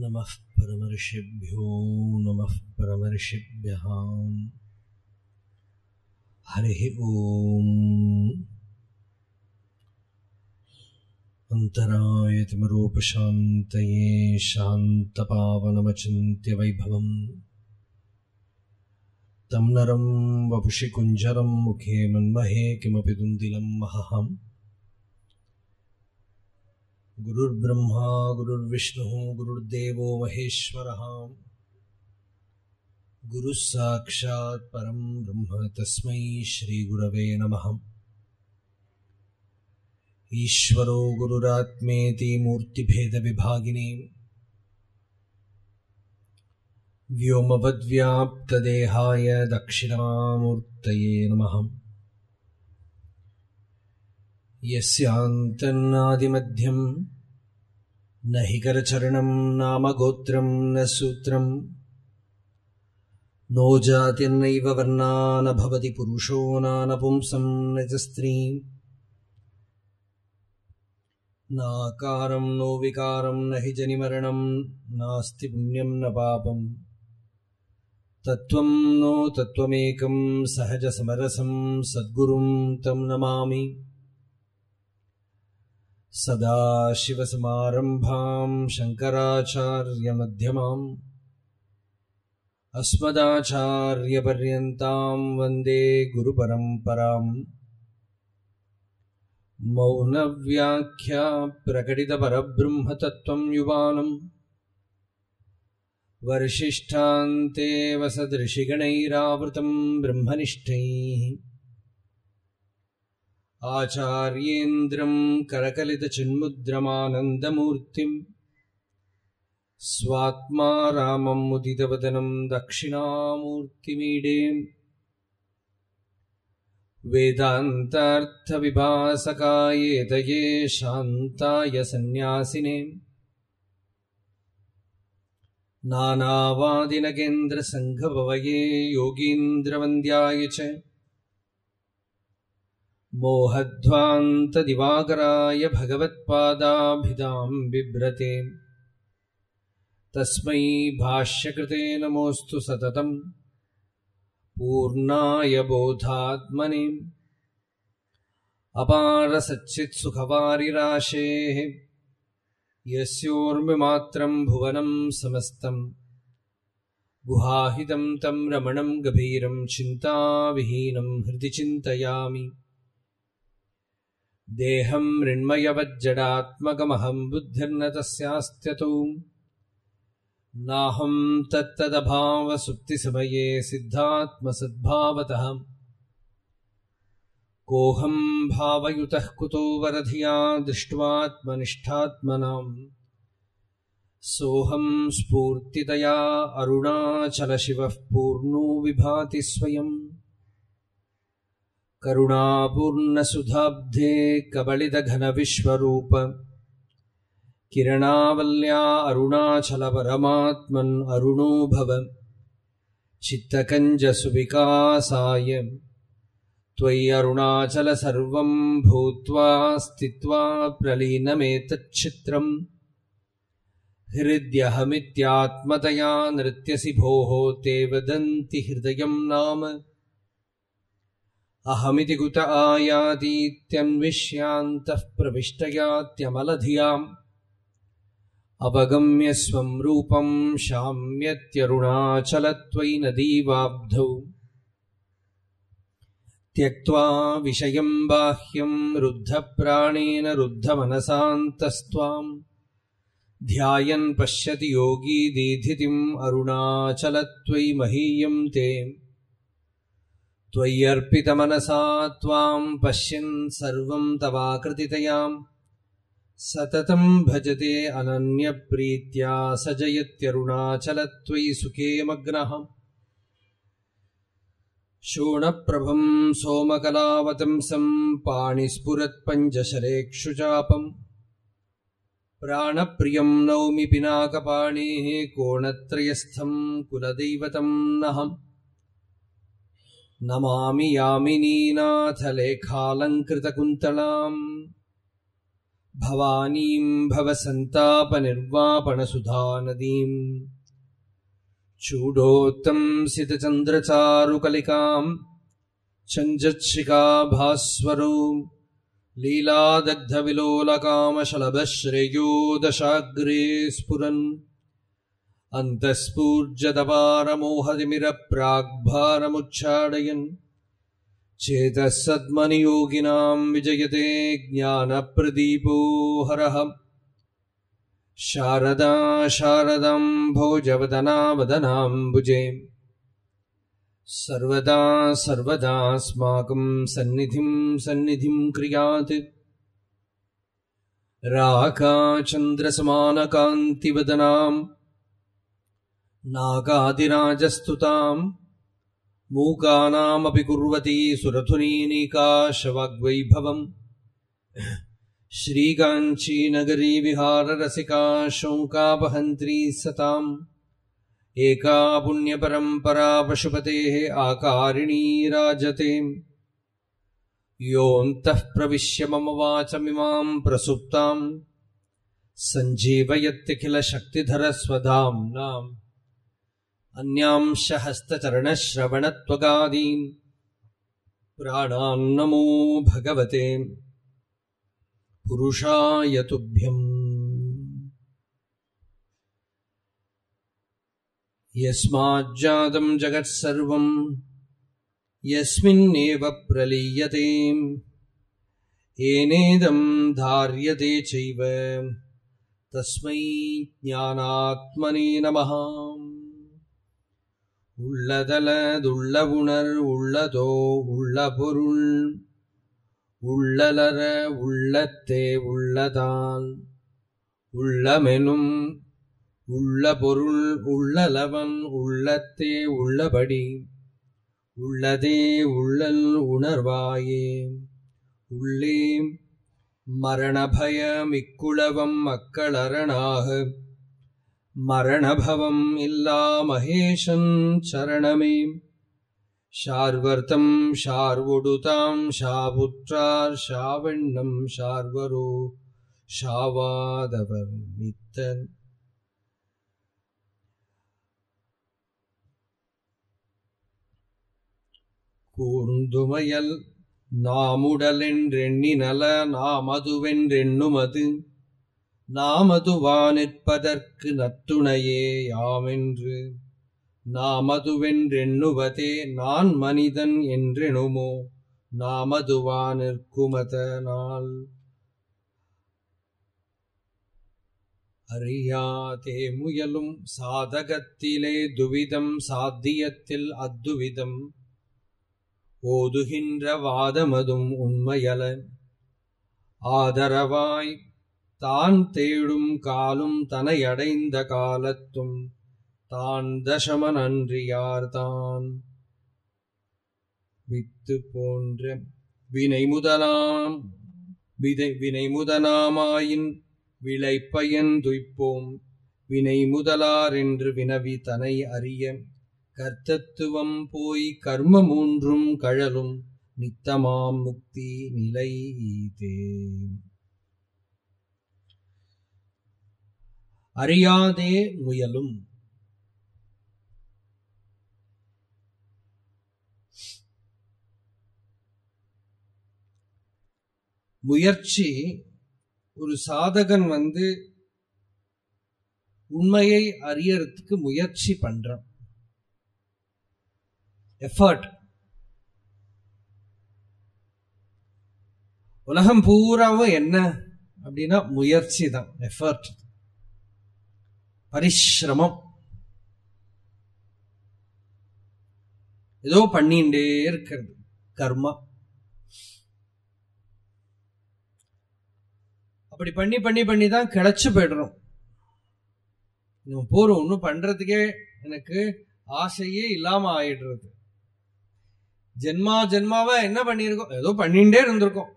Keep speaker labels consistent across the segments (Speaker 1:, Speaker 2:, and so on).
Speaker 1: नमः परमर्षिभ्यो नमः परमर्षिभ्यः हरिः ॐ अन्तरायतिमरूपशान्तये शान्तपावनमचिन्त्य वैभवम् तं नरं वपुषि कुञ्जरं मुखे मन्महे किमपि तुन्दिलं महहम् गुरुर्ब्रह्मा गुरुर्विष्णुः गुरुर्देवो महेश्वरः गुरुः साक्षात् परं ब्रह्म तस्मै श्रीगुरवे नमः ईश्वरो गुरुरात्मेति मूर्तिभेदविभागिने व्योमवद्व्याप्तदेहाय दक्षिणामूर्तये नमः यस्यान्तन्नादिमध्यं न हि करचरणं नाम गोत्रं न सूत्रम् नो जातिर्नैव वर्णा न भवति पुरुषो नानपुंसं न च स्त्रीम् नाकारं नो विकारं न हि जनिमरणं नास्ति पुण्यं न पापम् तत्त्वं नो तत्त्वमेकं सहजसमरसं सद्गुरुं तं नमामि सदाशिवसमारम्भां शङ्कराचार्यमध्यमाम् अस्मदाचार्यपर्यन्तां वन्दे गुरुपरम्पराम् मौनव्याख्या प्रकटितपरब्रह्मतत्त्वं युवानम् वर्षिष्ठान्ते वसदृशिगणैरावृतं ब्रह्मनिष्ठैः आचार्येन्द्रं करकलितचिन्मुद्रमानन्दमूर्तिम् स्वात्मा रामं मुदितवदनं दक्षिणामूर्तिमीडे वेदान्तार्थविभासकायेतये शान्ताय सन्न्यासिने नानावादिनगेन्द्रसङ्घभवये योगीन्द्रवन्द्याय च मोहध्वान्तदिवाकराय भगवत्पादाभिधां बिभ्रते तस्मै भाष्यकृते नमोऽस्तु सततम् पूर्णाय बोधात्मने अपारसच्चित्सुखवारिराशेः यस्योर्मिमात्रं भुवनं समस्तम् गुहाहितं तं रमणं गभीरं चिन्ताविहीनं हृदि चिन्तयामि देहं मृण्मयवज्जडात्मकमहं बुद्धिर्न तस्यास्त्यतो नाहं तत्तदभावसुप्तिसमये सिद्धात्मसद्भावतः कोऽहं भावयुतः कुतो वरधिया दृष्ट्वात्मनिष्ठात्मनाम् सोऽहं स्फूर्तितया अरुणाचलशिवः पूर्णो विभाति स्वयम् करुणापूर्णसुधाब्धे कबलितघनविश्वरूप किरणावल्या अरुणाचलपरमात्मन् अरुणो भव चित्तकञ्जसुविकासाय त्वयि अरुणाचल सर्वं भूत्वा स्थित्वा प्रलीनमेतच्छित्रम् हृद्यहमित्यात्मतया नृत्यसि भोः ते वदन्ति हृदयं नाम अहमिति कुत आयातीत्यन्विष्यान्तः प्रविष्टयात्यमलधियाम् अवगम्य स्वं रूपं शाम्यत्यरुणाचलत्वयि नदीवाब्धौ त्यक्त्वा विषयं बाह्यं रुद्धप्राणेन रुद्धमनसान्तस्त्वाम् ध्यायन् पश्यति योगी दीधितिम् अरुणाचलत्वयि महीयं ते त्वय्यर्पितमनसा त्वाम् पश्यन् सर्वं तवाकृतितयाम् सततं भजते अनन्यप्रीत्या स जयत्यरुणाचलत्वयि सुखे मग्नः शोणप्रभं सोमकलावतंसं पाणिस्फुरत्पञ्चशरेक्षुचापम् प्राणप्रियं नौमि पिनाकपाणेः कोणत्रयस्थं कुलदैवतं नहम् नमामि यामिनीनाथलेखालङ्कृतकुन्तलाम् भवानीं भवसन्तापनिर्वापणसुधानदीम् चूडोत्तंसितचन्द्रचारुकलिकाम् चञ्जच्छिकाभास्वरो लीलादग्धविलोलकामशलभश्रेयो दशाग्रे स्फुरन् अन्तःस्फूर्जदपारमोहतिमिरप्राग्भारमुच्चाडयन् चेतः सद्मनियोगिनाम् विजयते ज्ञानप्रदीपो हरः शारदा शारदाम् भोजवदनावदनाम्बुजे सर्वदा सर्वदास्माकम् सन्निधिम् सन्निधिम् क्रियात् राकाचन्द्रसमानकान्तिवदनाम् नागादिराजस्तुताम् मूकानामपि कुर्वती सुरथुनीनिकाशवाग्वैभवम् श्रीकाञ्चीनगरी विहाररसिका शोकापहन्त्री सताम् एका पुण्यपरम्परा पशुपतेः आकारिणी राजते योऽन्तः प्रविश्य मम वाचमिमाम् प्रसुप्ताम् सञ्जीवयत्यखिलशक्तिधरस्वधाम्नाम् अन्यांश हस्तचरणश्रवणत्वगादीन् प्राणान्नमो भगवते पुरुषाय तुभ्यम् यस्माज्जातम् जगत्सर्वम् यस्मिन्नेव प्रलीयते येनेदम् धार्यते चैव तस्मै ज्ञानात्मने नमः உள்ளதலதுள்ள உணர் உள்ளதோ உள்ள பொருள் உள்ளலர உள்ளத்தே உள்ளதான் உள்ளமெனும் உள்ள பொருள் உள்ளலவன் உள்ளத்தே உள்ளபடி உள்ளதே உள்ளல் உணர்வாயே உள்ளே மரணபயமிக்குளவம் மக்களரணாக மரணபவம் இல்லா மகேஷன் சரணமே ஷார்வர்த்தம் ஷார்வொடுதாம் ஷாபுற்றார் ஷாவெண்ணம் ஷார்வரோ ஷாவாதவர் மித்தர் கூர்ந்துமையல் நாமுடலென்றெண்ணினல நாமதுவென்றெண்ணுமது நாமதுவா நிற்பதற்கு நத்துணையே யாமென்று நாமதுவென்றெண்ணுவதே நான் மனிதன் என்றெணுமோ நாமதுவா நிற்குமதனால் அறியாதே முயலும் சாதகத்திலே துவிதம் சாத்தியத்தில் அத்துவிதம் ஓதுகின்ற வாதமதும் உண்மையல ஆதரவாய் தான் தேடும் காலும் தனையடைந்த காலத்தும் தான் தசமனன்றியார்தான் வித்து போன்ற வினை முதலாம் விதை வினை முதலாமாயின் விளைப்பயன் துய்ப்போம் வினை முதலார் என்று வினவி தனை அறிய கர்த்தத்துவம் போய் கர்ம மூன்றும் கழலும் நித்தமாம் முக்தி நிலை ஈதே அறியாதே முயலும் முயற்சி ஒரு சாதகன் வந்து உண்மையை அறியறதுக்கு முயற்சி பண்றான் எஃபர்ட் உலகம் பூராவும் என்ன அப்படின்னா முயற்சி தான் எஃபர்ட் பரிசிரமம் ஏதோ பண்ணிண்டே இருக்கிறது கர்மா அப்படி பண்ணி பண்ணி பண்ணி தான் கிளச்சு போயிடுறோம் நம்ம போறோம் ஒன்றும் பண்றதுக்கே எனக்கு ஆசையே இல்லாம ஆயிடுறது ஜென்மா ஜென்மாவா என்ன பண்ணியிருக்கோம் ஏதோ பண்ணிட்டே இருந்திருக்கோம்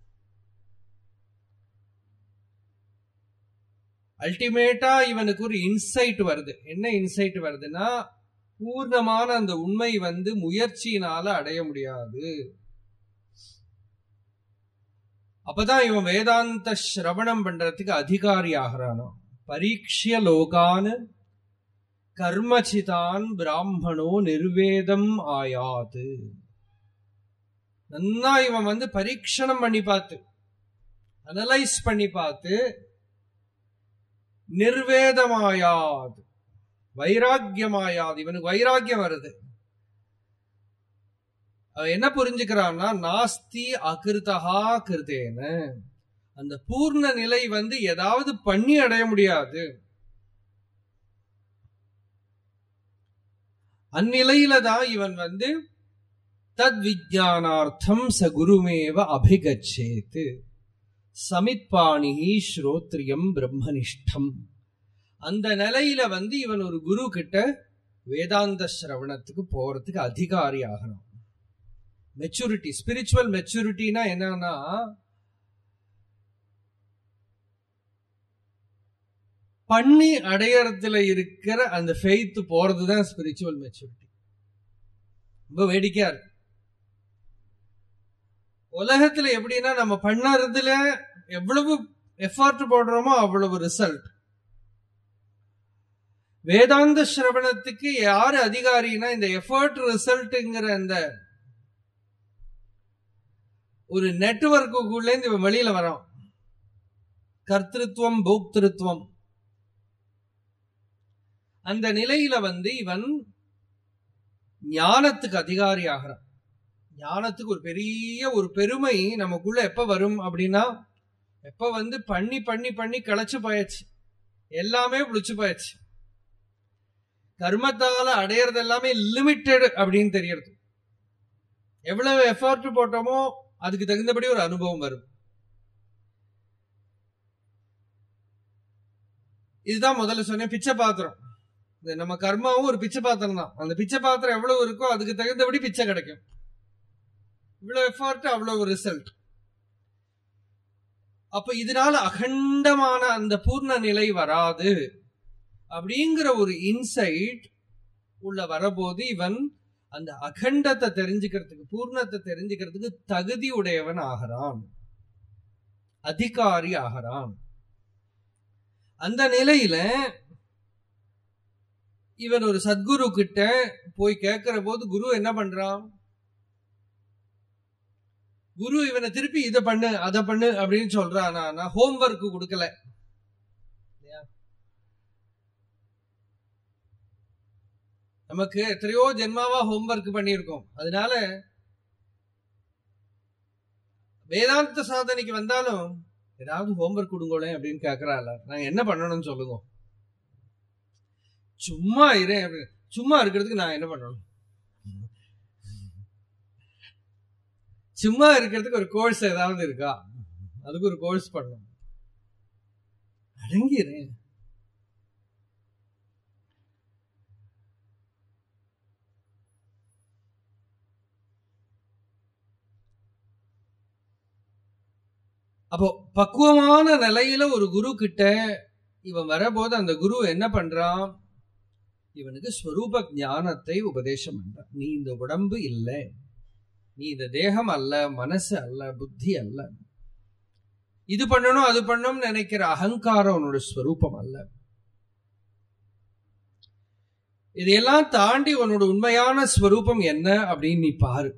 Speaker 1: அல்டிமேட்டா இவனுக்கு ஒரு இன்சைட் வருது என்ன இன்சைட் வருதுன்னா பூர்ணமான அந்த உண்மை வந்து முயற்சியினால அடைய முடியாது அப்பதான் இவன் வேதாந்த சிரவணம் பண்றதுக்கு அதிகாரி ஆகிறானோ பரீட்சிய லோகான் கர்மச்சிதான் பிராமணோ நிர்வேதம் ஆயாது நன்னா இவன் வந்து பரீட்சணம் பண்ணி பார்த்து அனலைஸ் பண்ணி பார்த்து நிர்வேதமாயாது வைராக்கியமாயாது இவனுக்கு வைராக்கியம் வருது அவன் என்ன புரிஞ்சுக்கிறான்னா நாஸ்தி அகிருதா கிருதேன அந்த பூர்ண நிலை வந்து ஏதாவது பண்ணி அடைய முடியாது அந்நிலையில தான் இவன் வந்து தத் விஜானார்த்தம் ச குருமேவ அபிகச்சேத்து சமித்பாணி ஸ்ரோத்ரியம் பிரம்மனிஷ்டம் அந்த நிலையில வந்து இவன் ஒரு குரு கிட்ட வேதாந்த சிரவணத்துக்கு போறதுக்கு அதிகாரி ஆகணும் மெச்சூரிட்டி ஸ்பிரிச்சுவல் மெச்சூரிட்டினா என்னன்னா பண்ணி அடையறதுல இருக்கிற அந்த ஃபெய்த் போறதுதான் ஸ்பிரிச்சுவல் மெச்சூரிட்டி ரொம்ப வேடிக்கையா இருக்கு உலகத்துல எப்படின்னா நம்ம பண்ணறதுல எவ்வளவு எஃபர்ட் போடுறோமோ அவ்வளவு ரிசல்ட் வேதாந்த சிரவணத்துக்கு யாரு அதிகாரினா இந்த எஃபர்ட் ரிசல்ட்ங்கிற அந்த ஒரு நெட்ஒர்க்குள்ள இருந்து இவன் வெளியில வரான் கர்த்திருவம் போக்திருத்துவம் அந்த நிலையில வந்து இவன் ஞானத்துக்கு அதிகாரி ஆகிறான் ஞானத்துக்கு ஒரு பெரிய ஒரு பெருமை நமக்குள்ள எப்ப வரும் அப்படின்னா எப்ப வந்து பண்ணி பண்ணி பண்ணி கிளச்சு போயாச்சு எல்லாமே புளிச்சு போயாச்சு கர்மத்தால அடையறது எல்லாமே லிமிட்டெட் அப்படின்னு தெரியறது எவ்வளவு எஃபர்ட் போட்டோமோ அதுக்கு தகுந்தபடி ஒரு அனுபவம் வரும் இதுதான் முதல்ல சொன்னேன் பிச்சை பாத்திரம் நம்ம கர்மாவும் ஒரு பிச்சை பாத்திரம் தான் அந்த பிச்சை பாத்திரம் எவ்வளவு இருக்கோ அதுக்கு தகுந்தபடி பிச்சை கிடைக்கும் இவ்வளவு எஃபர்ட் அவ்வளவு ரிசல்ட் அப்ப இதனால அகண்டமான அந்த பூர்ண நிலை வராது அப்படிங்கிற ஒரு இன்சைட் உள்ள வரபோது இவன் அந்த அகண்டத்தை தெரிஞ்சுக்கிறதுக்கு பூர்ணத்தை தெரிஞ்சுக்கிறதுக்கு தகுதி உடையவன் ஆகிறான் அதிகாரி ஆகிறான் அந்த நிலையில இவன் ஒரு சத்குரு கிட்ட போய் கேட்கிற போது குரு என்ன பண்றான் குரு இவனை திருப்பி இதை பண்ணு அதை பண்ணு அப்படின்னு சொல்றான் நான் ஹோம்ஒர்க் கொடுக்கல நமக்கு எத்தனையோ ஜென்மாவா ஹோம்ஒர்க் பண்ணியிருக்கோம் அதனால வேதாந்த சாதனைக்கு வந்தாலும் ஏதாவது ஹோம்ஒர்க் கொடுங்களேன் அப்படின்னு கேக்குறாள் நாங்க என்ன பண்ணணும்னு சொல்லுங்க சும்மா இரு சும்மா இருக்கிறதுக்கு நான் என்ன பண்ணணும் சும்மா இருக்கிறதுக்கு ஒரு கோர்ஸ் ஏதாவது இருக்கா அதுக்கு ஒரு கோர்ஸ் பண்ணணும் அடங்கிறேன் அப்போ பக்குவமான நிலையில ஒரு குரு கிட்ட இவன் வரபோது அந்த குரு என்ன பண்றான் இவனுக்கு ஸ்வரூப ஞானத்தை உபதேசம் பண்றான் நீ இந்த உடம்பு இல்லை நீ இந்த தேகம் அல்ல மனசு அல்ல புத்தி அல்ல இது பண்ணணும் அது பண்ணணும்னு நினைக்கிற அகங்காரம் உன்னோட ஸ்வரூபம் அல்ல இதையெல்லாம் தாண்டி உன்னோட உண்மையான ஸ்வரூபம் என்ன அப்படின்னு நீ பாரு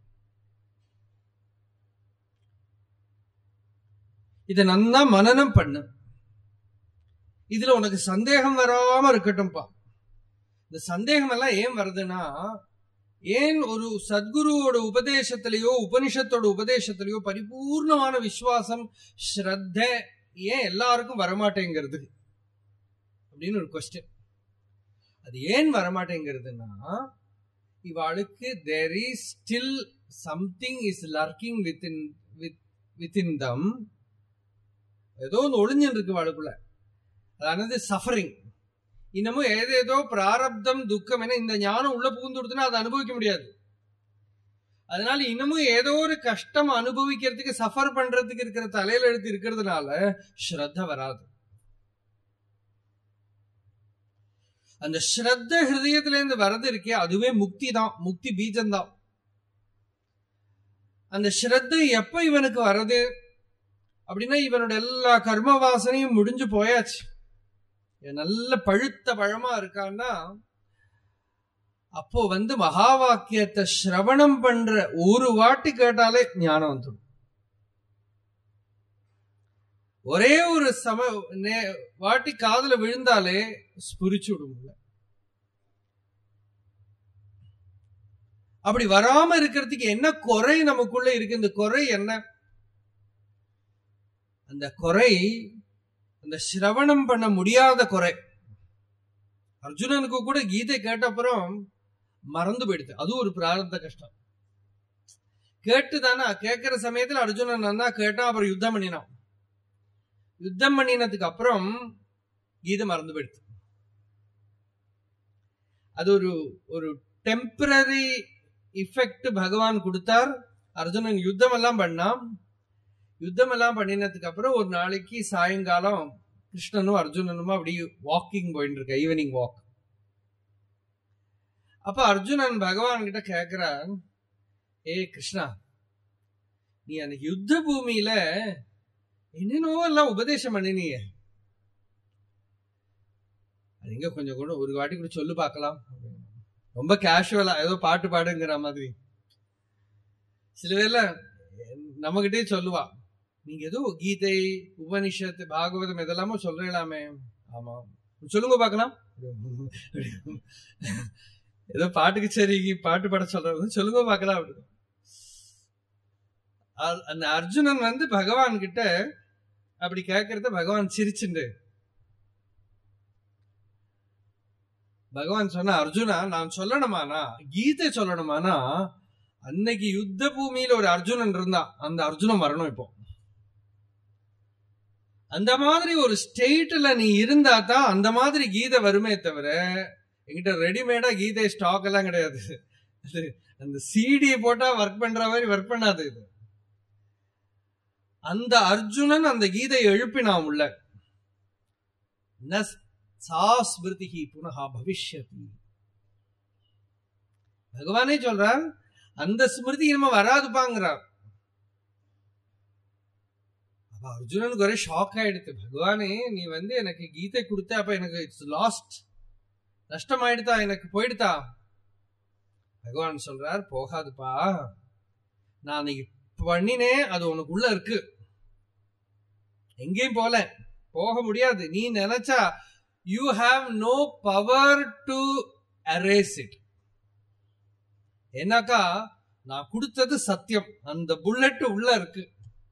Speaker 1: இதை நன்னா மனநம் பண்ணு இதுல உனக்கு சந்தேகம் வராம இருக்கட்டும்பா இந்த சந்தேகம் எல்லாம் ஏன் வருதுன்னா ஏன் ஒரு சத்குருவோட உபதேசத்திலேயோ உபனிஷத்தோட உபதேசத்திலேயோ பரிபூர்ணமான விசுவாசம் ஸ்ரத்த ஏன் எல்லாருக்கும் வரமாட்டேங்கிறது அப்படின்னு ஒரு கொஸ்டின் அது ஏன் வரமாட்டேங்கிறதுனா இவாளுக்கு there is still something is lurking within with within them ஏதோ ஒன்று ஒளிஞ்சுன்னு இருக்கு வாளுக்குள்ள அதானது சஃபரிங் இன்னமும் ஏதேதோ பிராரப்தம் துக்கம் என இந்த ஞானம் உள்ள புகுந்துடுதுன்னா அதை அனுபவிக்க முடியாது அதனால இன்னமும் ஏதோ ஒரு கஷ்டம் அனுபவிக்கிறதுக்கு சஃபர் பண்றதுக்கு இருக்கிற தலையில எழுத்து இருக்கிறதுனால ஸ்ரத்த வராது அந்த ஸ்ரத்த ஹிருதயத்துல இருந்து வரது இருக்கே அதுவே முக்தி தான் முக்தி பீஜம் தான் அந்த ஸ்ரத்த எப்ப இவனுக்கு வருது அப்படின்னா இவனோட எல்லா கர்ம வாசனையும் முடிஞ்சு போயாச்சு இவன் நல்ல பழுத்த பழமா இருக்கான்னா அப்போ வந்து மகா வாக்கியத்தை சிரவணம் பண்ற ஒரு வாட்டி கேட்டாலே ஞானம் வந்துடும் ஒரே ஒரு சம நே- வாட்டி காதுல விழுந்தாலே ஸ்புரிச்சு விடும்ல அப்படி வராம இருக்கிறதுக்கு என்ன குறை நமக்குள்ள இருக்கு இந்த குறை என்ன அந்த குறை அந்த சிரவணம் பண்ண முடியாத குறை அர்ஜுனனுக்கு கூட கீதை கேட்ட அப்புறம் மறந்து போயிடுது அது ஒரு பிராரப்த கஷ்டம் கேட்டுதானா கேட்கிற சமயத்துல அர்ஜுனன் நன்னா கேட்டான் அப்புறம் யுத்தம் பண்ணினான் யுத்தம் பண்ணினதுக்கு அப்புறம் கீதை மறந்து போயிடுது அது ஒரு ஒரு டெம்பரரி இஃபெக்ட் பகவான் கொடுத்தார் அர்ஜுனன் யுத்தம் எல்லாம் பண்ணான் யுத்தம் எல்லாம் பண்ணினதுக்கு அப்புறம் ஒரு நாளைக்கு சாயங்காலம் கிருஷ்ணனும் அர்ஜுனனும் அப்படி வாக்கிங் போயிட்டு இருக்க ஈவினிங் வாக் அப்ப அர்ஜுனன் பகவான் கிட்ட கேக்குறான் ஏ கிருஷ்ணா நீ அன்னைக்கு யுத்த பூமியில என்னென்னோ எல்லாம் உபதேசம் பண்ணினியே அது எங்க கொஞ்சம் கூட ஒரு வாட்டி கூட சொல்லு பார்க்கலாம் ரொம்ப கேஷுவலா ஏதோ பாட்டு பாடுங்கிற மாதிரி சில பேர்ல நம்மகிட்டே சொல்லுவா நீங்க ஏதோ கீதை உபனிஷத்து பாகவதம் இதெல்லாமோ சொல்லலாமே ஆமா சொல்லுங்க பார்க்கலாம் ஏதோ பாட்டுக்கு சரி பாட்டு பாட சொல்றது சொல்லுங்க பார்க்கலாம் அப்படி அ- அந்த அர்ஜுனன் வந்து பகவான் கிட்ட அப்படி கேட்கறத பகவான் சிரிச்சுண்டு பகவான் சொன்ன அர்ஜுனா நான் சொல்லணுமானா கீதை சொல்லணுமானா அன்னைக்கு யுத்த பூமியில ஒரு அர்ஜுனன் இருந்தான் அந்த அர்ஜுனன் வரணும் இப்போ அந்த மாதிரி ஒரு ஸ்டேட்ல நீ இருந்தா தான் அந்த மாதிரி கீதை வருமே தவிர என்கிட்ட ரெடிமேடா கீதை ஸ்டாக் எல்லாம் கிடையாது அது அந்த சிடி போட்டா ஒர்க் பண்ற மாதிரி ஒர்க் பண்ணாது இது அந்த அர்ஜுனன் அந்த கீதை எழுப்பினான் உள்ள ந சா ஸ்மிருதி புனகா பவிஷ்யதி பகவானே சொல்றார் அந்த ஸ்மிருதி இனிமே வராதுப்பாங்கிறார் அப்ப அர்ஜுனனுக்கு ஒரே ஷாக் ஆயிடுத்து பகவானே நீ வந்து எனக்கு கீதை கொடுத்த அப்ப எனக்கு இட்ஸ் லாஸ்ட் நஷ்டமாயிடுதா எனக்கு போயிடுதா பகவான் சொல்றார் போகாதுப்பா நான் அன்னைக்கு பண்ணினேன் அது உனக்குள்ள இருக்கு எங்கேயும் போல போக முடியாது நீ நினைச்சா you have no power to arrest it ஏன்னாக்கா நான் கொடுத்தது சத்தியம் அந்த புல்லட் உள்ள இருக்கு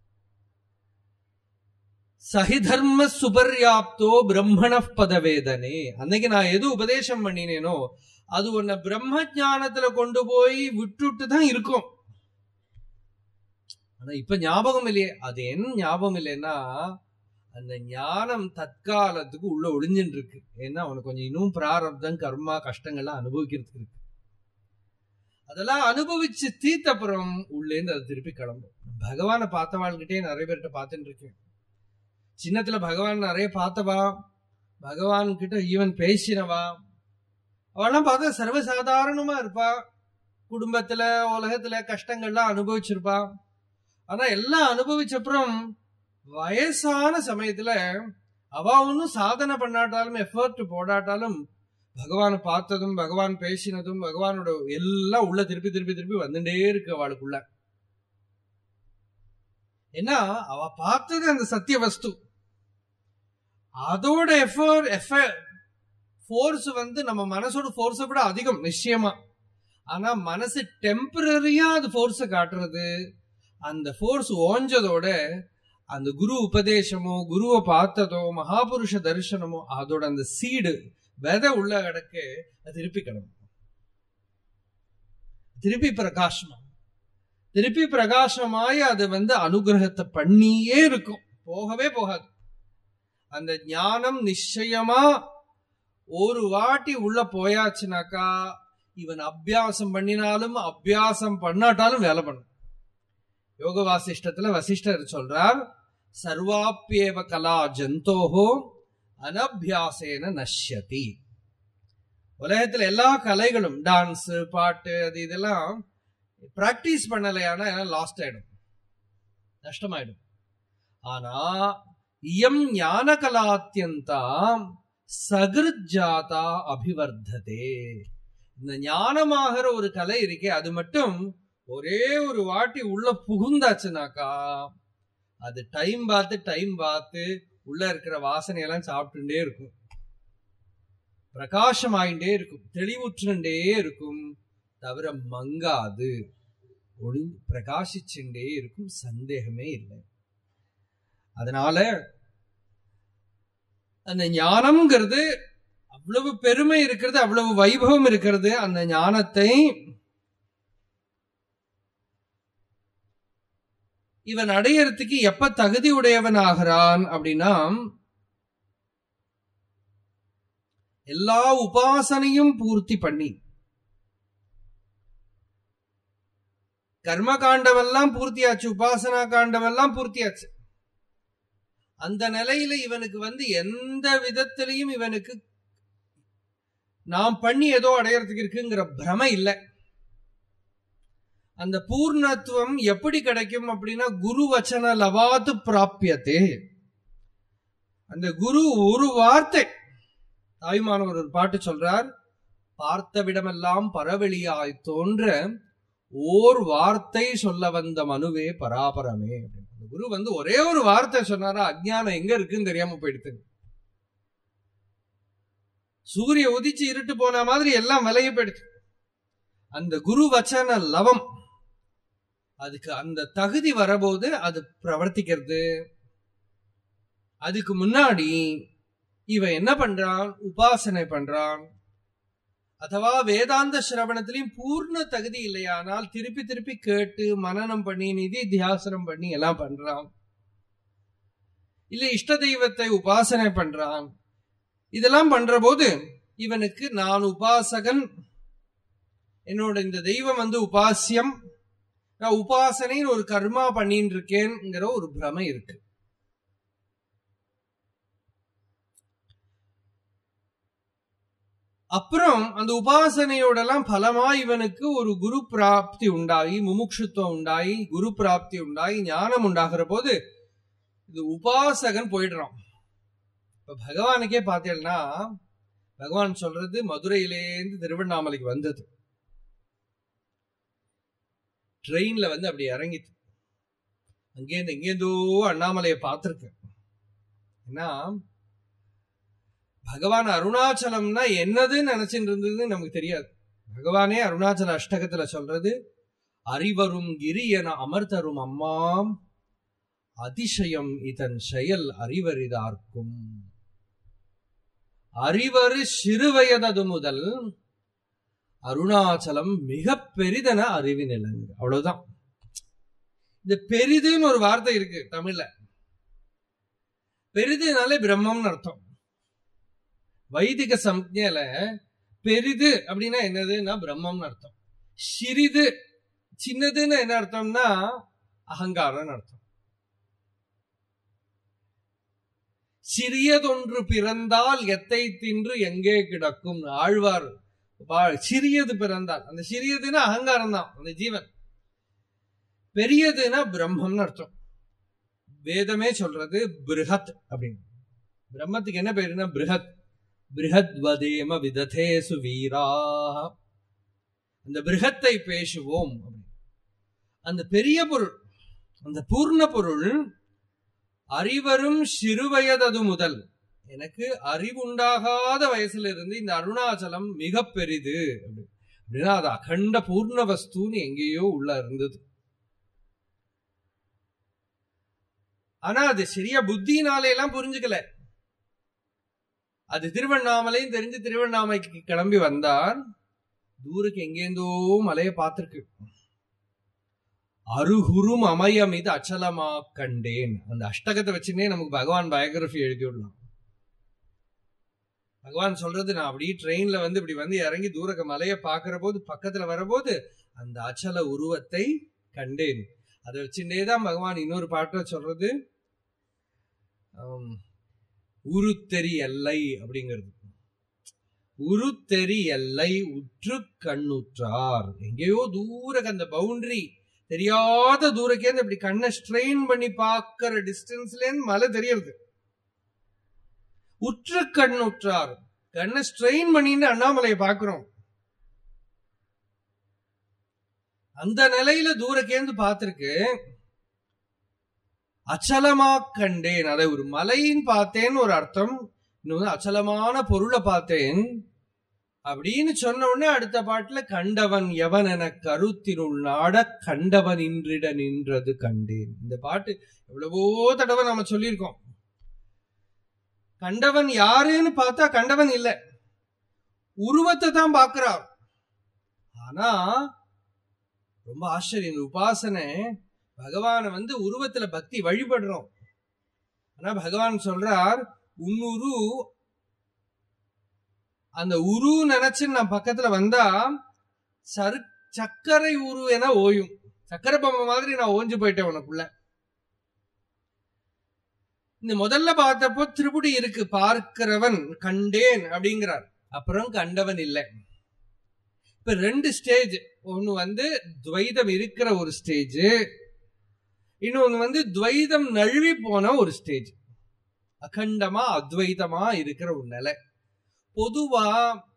Speaker 1: சஹிதர்ம சுபர்யாப்தோ பிரம்மண பதவேதனே அன்னைக்கு நான் எது உபதேசம் பண்ணினேனோ அது உன்னை பிரம்ம ஞானத்துல கொண்டு போய் விட்டுட்டு தான் இருக்கும் ஆனா இப்ப ஞாபகம் இல்லையே அது என்ன ஞாபகம் இல்லைன்னா அந்த ஞானம் தற்காலத்துக்கு உள்ள ஒளிஞ்சுட்டு இருக்கு ஏன்னா அவனுக்கு கொஞ்சம் இன்னும் பிராரப்தம் கர்மா கஷ்டங்கள்லாம் அனுபவிக்கிறதுக்கு இருக்கு அதெல்லாம் அனுபவிச்சு தீர்த்த அப்புறம் உள்ளேந்து அது திருப்பி கிளம்பும் பகவானை பார்த்தவாள்கிட்டே நிறைய பேர்கிட்ட பார்த்துட்டு இருக்கேன் சின்னத்துல பகவான் நிறைய பார்த்தவா பகவான் கிட்ட ஈவன் பேசினவா அவெல்லாம் பார்த்தா சர்வசாதாரணமா இருப்பா குடும்பத்துல உலகத்துல கஷ்டங்கள்லாம் அனுபவிச்சிருப்பா ஆனா எல்லாம் அனுபவிச்ச அப்புறம் வயசான சமயத்துல அவ ஒன்னும் சாதனை பண்ணாட்டாலும் எஃபர்ட் போடாட்டாலும் பகவானை பார்த்ததும் பகவான் பேசினதும் பகவானோட எல்லாம் உள்ள திருப்பி திருப்பி திருப்பி வந்துட்டே இருக்கு அவளுக்குள்ள ஏன்னா அவ பார்த்தது அந்த சத்திய வஸ்து அதோட எஃபர்ட் எஃபர்ட் ஃபோர்ஸ் வந்து நம்ம மனசோட ஃபோர்ஸை விட அதிகம் நிச்சயமா ஆனா மனசு டெம்பரரியா அது ஃபோர்ஸை காட்டுறது அந்த ஃபோர்ஸ் ஓஞ்சதோட அந்த குரு உபதேசமோ குருவை பார்த்ததோ மகாபுருஷ தரிசனமோ அதோட அந்த சீடு விதை உள்ள கிடக்கு அது திருப்பி கிளம்பும் திருப்பி பிரகாசமா திருப்பி பிரகாசமாய் அது வந்து அனுகிரகத்தை பண்ணியே இருக்கும் போகவே போகாது அந்த ஞானம் நிச்சயமா ஒரு வாட்டி உள்ள போயாச்சுனாக்கா இவன் அபியாசம் பண்ணினாலும் அபியாசம் பண்ணாட்டாலும் வேலை பண்ணும் யோக வாசிஷ்டத்துல வசிஷ்டர் சொல்றார் சர்வாப்பியேவ கலா ஜந்தோஹோ அனபியாசேன நஷ்யதி உலகத்துல எல்லா கலைகளும் டான்ஸ் பாட்டு அது இதெல்லாம் பிராக்டிஸ் பண்ணலையானா லாஸ்ட் ஆயிடும் நஷ்டமாயிடும் ஆனா இயம் ஞான கலாத்தியந்தாம் சகிருஜாதா அபிவர்த்ததே இந்த ஞானமாகிற ஒரு கலை இருக்கே அது மட்டும் ஒரே ஒரு வாட்டி உள்ள புகுந்தாச்சுனாக்கா அது டைம் பார்த்து டைம் பார்த்து உள்ள இருக்கிற வாசனை எல்லாம் சாப்பிட்டுட்டே இருக்கும் பிரகாசம் ஆயிண்டே இருக்கும் தெளிவுற்றுண்டே இருக்கும் தவிர மங்காது ஒளி பிரகாசிச்சுட்டே இருக்கும் சந்தேகமே இல்லை அதனால அந்த ஞானம்ங்கிறது அவ்வளவு பெருமை இருக்கிறது அவ்வளவு வைபவம் இருக்கிறது அந்த ஞானத்தை இவன் அடையறதுக்கு எப்ப தகுதி உடையவன் ஆகிறான் அப்படின்னா எல்லா உபாசனையும் பூர்த்தி பண்ணி கர்ம காண்டவெல்லாம் பூர்த்தியாச்சு உபாசனா காண்டவெல்லாம் பூர்த்தியாச்சு அந்த நிலையில இவனுக்கு வந்து எந்த விதத்திலையும் இவனுக்கு நாம் பண்ணி ஏதோ அடையறதுக்கு இருக்குங்கிற பிரம இல்லை அந்த பூர்ணத்துவம் எப்படி கிடைக்கும் அப்படின்னா குரு வச்சன லவாத்து பிராப்பியத்தே அந்த குரு ஒரு வார்த்தை தாய்மானவர் ஒரு பாட்டு சொல்றார் பார்த்த விடமெல்லாம் பரவெளியாய் தோன்ற ஓர் வார்த்தை சொல்ல வந்த மனுவே பராபரமே அந்த குரு வந்து ஒரே ஒரு வார்த்தை சொன்னாரா அஜ்ஞானம் எங்க இருக்குன்னு தெரியாம போயிடுது சூரிய உதிச்சு இருட்டு போன மாதிரி எல்லாம் விலகி போயிடுச்சு அந்த குரு வச்சன லவம் அதுக்கு அந்த தகுதி வரபோது அது பிரவர்த்திக்கிறது அதுக்கு முன்னாடி இவன் என்ன பண்றான் உபாசனை பண்றான் அதுவா வேதாந்த சிரவணத்திலையும் பூர்ண தகுதி இல்லையானால் திருப்பி திருப்பி கேட்டு மனனம் பண்ணி நிதி தியாசனம் பண்ணி எல்லாம் பண்றான் இல்ல இஷ்ட தெய்வத்தை உபாசனை பண்றான் இதெல்லாம் பண்ற போது இவனுக்கு நான் உபாசகன் என்னோட இந்த தெய்வம் வந்து உபாசியம் நான் உபாசனைன்னு ஒரு கர்மா பண்ணிட்டு இருக்கேன்ங்கிற ஒரு பிரமை இருக்கு அப்புறம் அந்த உபாசனையோட எல்லாம் பலமா இவனுக்கு ஒரு குரு பிராப்தி உண்டாகி முமுட்சுத்துவம் உண்டாகி குரு பிராப்தி உண்டாகி ஞானம் உண்டாகிற போது இது உபாசகன் போயிடுறான் இப்ப பகவானுக்கே பார்த்தீங்கன்னா பகவான் சொல்றது மதுரையிலேருந்து திருவண்ணாமலைக்கு வந்தது ட்ரெயின்ல வந்து அப்படி இறங்கிட்டு அங்கேருந்து எங்கேருந்தோ அண்ணாமலையை பார்த்திருக்கேன் ஏன்னா பகவான் அருணாச்சலம்னா என்னதுன்னு நினைச்சிட்டு இருந்ததுன்னு நமக்கு தெரியாது பகவானே அருணாச்சல அஷ்டகத்துல சொல்றது அறிவரும் கிரி என அமர்த்தரும் அம்மாம் அதிசயம் இதன் செயல் அறிவரிதார்க்கும் அறிவரு சிறுவயதது முதல் அருணாச்சலம் மிக பெரிதென அறிவினிலங்கு அவ்வளவுதான் இந்த பெரிதுன்னு ஒரு வார்த்தை இருக்கு தமிழ்ல பெரிதுனாலே பிரம்மம்னு அர்த்தம் வைதிக சம்ஜையில பெரிது அப்படின்னா என்னதுன்னா பிரம்மம்னு அர்த்தம் சிறிது சின்னதுன்னு என்ன அர்த்தம்னா அகங்காரம்னு அர்த்தம் சிறியதொன்று பிறந்தால் எத்தை தின்று எங்கே கிடக்கும் ஆழ்வார் சிறியது பிறந்தால் அந்த சிறியதுன்னா அகங்காரம் தான் அந்த ஜீவன் பெரியதுன்னா பிரம்மம்னு அர்த்தம் வேதமே சொல்றது பிருஹத் அப்படின்னு பிரம்மத்துக்கு என்ன பேருன்னா பிருஹத் பிருஹத்வதேம விததேசு வீரா அந்த பிருகத்தை பேசுவோம் அந்த பெரிய பொருள் அந்த பூர்ண பொருள் அறிவரும் சிறுவயதது முதல் எனக்கு அறிவுண்டாகாத வயசுல இருந்து இந்த அருணாச்சலம் மிக பெரிது அப்படின்னா அது அகண்ட பூர்ண வஸ்துன்னு எங்கேயோ உள்ள இருந்தது ஆனா அது சரியா புத்தினாலே எல்லாம் புரிஞ்சுக்கல அது திருவண்ணாமலையும் தெரிஞ்சு திருவண்ணாமலைக்கு கிளம்பி வந்தார் தூருக்கு எங்கேந்தோ மலைய பார்த்திருக்கு அருகுரும் அமயம் இது அச்சலமா கண்டேன் அந்த அஷ்டகத்தை வச்சுனே நமக்கு பகவான் பயோகிராபி எழுதி விடலாம் பகவான் சொல்றது நான் அப்படியே ட்ரெயின்ல வந்து இப்படி வந்து இறங்கி தூரக்க மலைய பாக்குற போது பக்கத்துல வரபோது அந்த அச்சல உருவத்தை கண்டேன் அதை வச்சுட்டே தான் பகவான் இன்னொரு பாட்டை சொல்றது உருத்தெரி எல்லை அப்படிங்கிறது உருத்தெரி எல்லை உற்று கண்ணுற்றார் எங்கேயோ தூர அந்த பவுண்டரி தெரியாத தூரக்கேந்து இப்படி கண்ணை ஸ்ட்ரெயின் பண்ணி பார்க்கிற டிஸ்டன்ஸ்ல மலை தெரியறது உற்ற கண் உற்றார் கண்ணை ஸ்ட்ரெயின் பண்ணிட்டு அண்ணாமலையை பார்க்கிறோம் அந்த நிலையில தூரக்கேந்து பார்த்திருக்கு அச்சலமா கண்டேன் அதை ஒரு மலையின் பார்த்தேன்னு ஒரு அர்த்தம் இன்னொரு அச்சலமான பொருளை பார்த்தேன் அப்படின்னு சொன்ன உடனே அடுத்த பாட்டுல கண்டவன் எவன் என கருத்தினுள் நாட கண்டவன் இன்றிட நின்றது கண்டேன் இந்த பாட்டு எவ்வளவோ தடவை நம்ம சொல்லியிருக்கோம் கண்டவன் யாருன்னு பார்த்தா கண்டவன் இல்ல உருவத்தை தான் பார்க்கிறார் ஆனா ரொம்ப ஆச்சரியம் உபாசனை பகவான வந்து உருவத்துல பக்தி வழிபடுறோம் ஆனா பகவான் சொல்றார் உன்னுரு அந்த உரு நினைச்சு நான் பக்கத்துல வந்தா சரு சர்க்கரை உரு என ஓயும் சக்கரை பொம்மை மாதிரி நான் ஓஞ்சு போயிட்டேன் உனக்குள்ள இந்த முதல்ல பார்த்தப்போ திருப்புடி இருக்கு பார்க்கிறவன் கண்டேன் அப்படிங்கிறார் அப்புறம் கண்டவன் இல்லை இப்ப ரெண்டு ஸ்டேஜ் ஒன்னு வந்து துவைதம் இருக்கிற ஒரு ஸ்டேஜ் இன்னொன்னு வந்து துவைதம் நழுவி போன ஒரு ஸ்டேஜ் அகண்டமா அத்வைதமா இருக்கிற ஒரு நிலை பொதுவா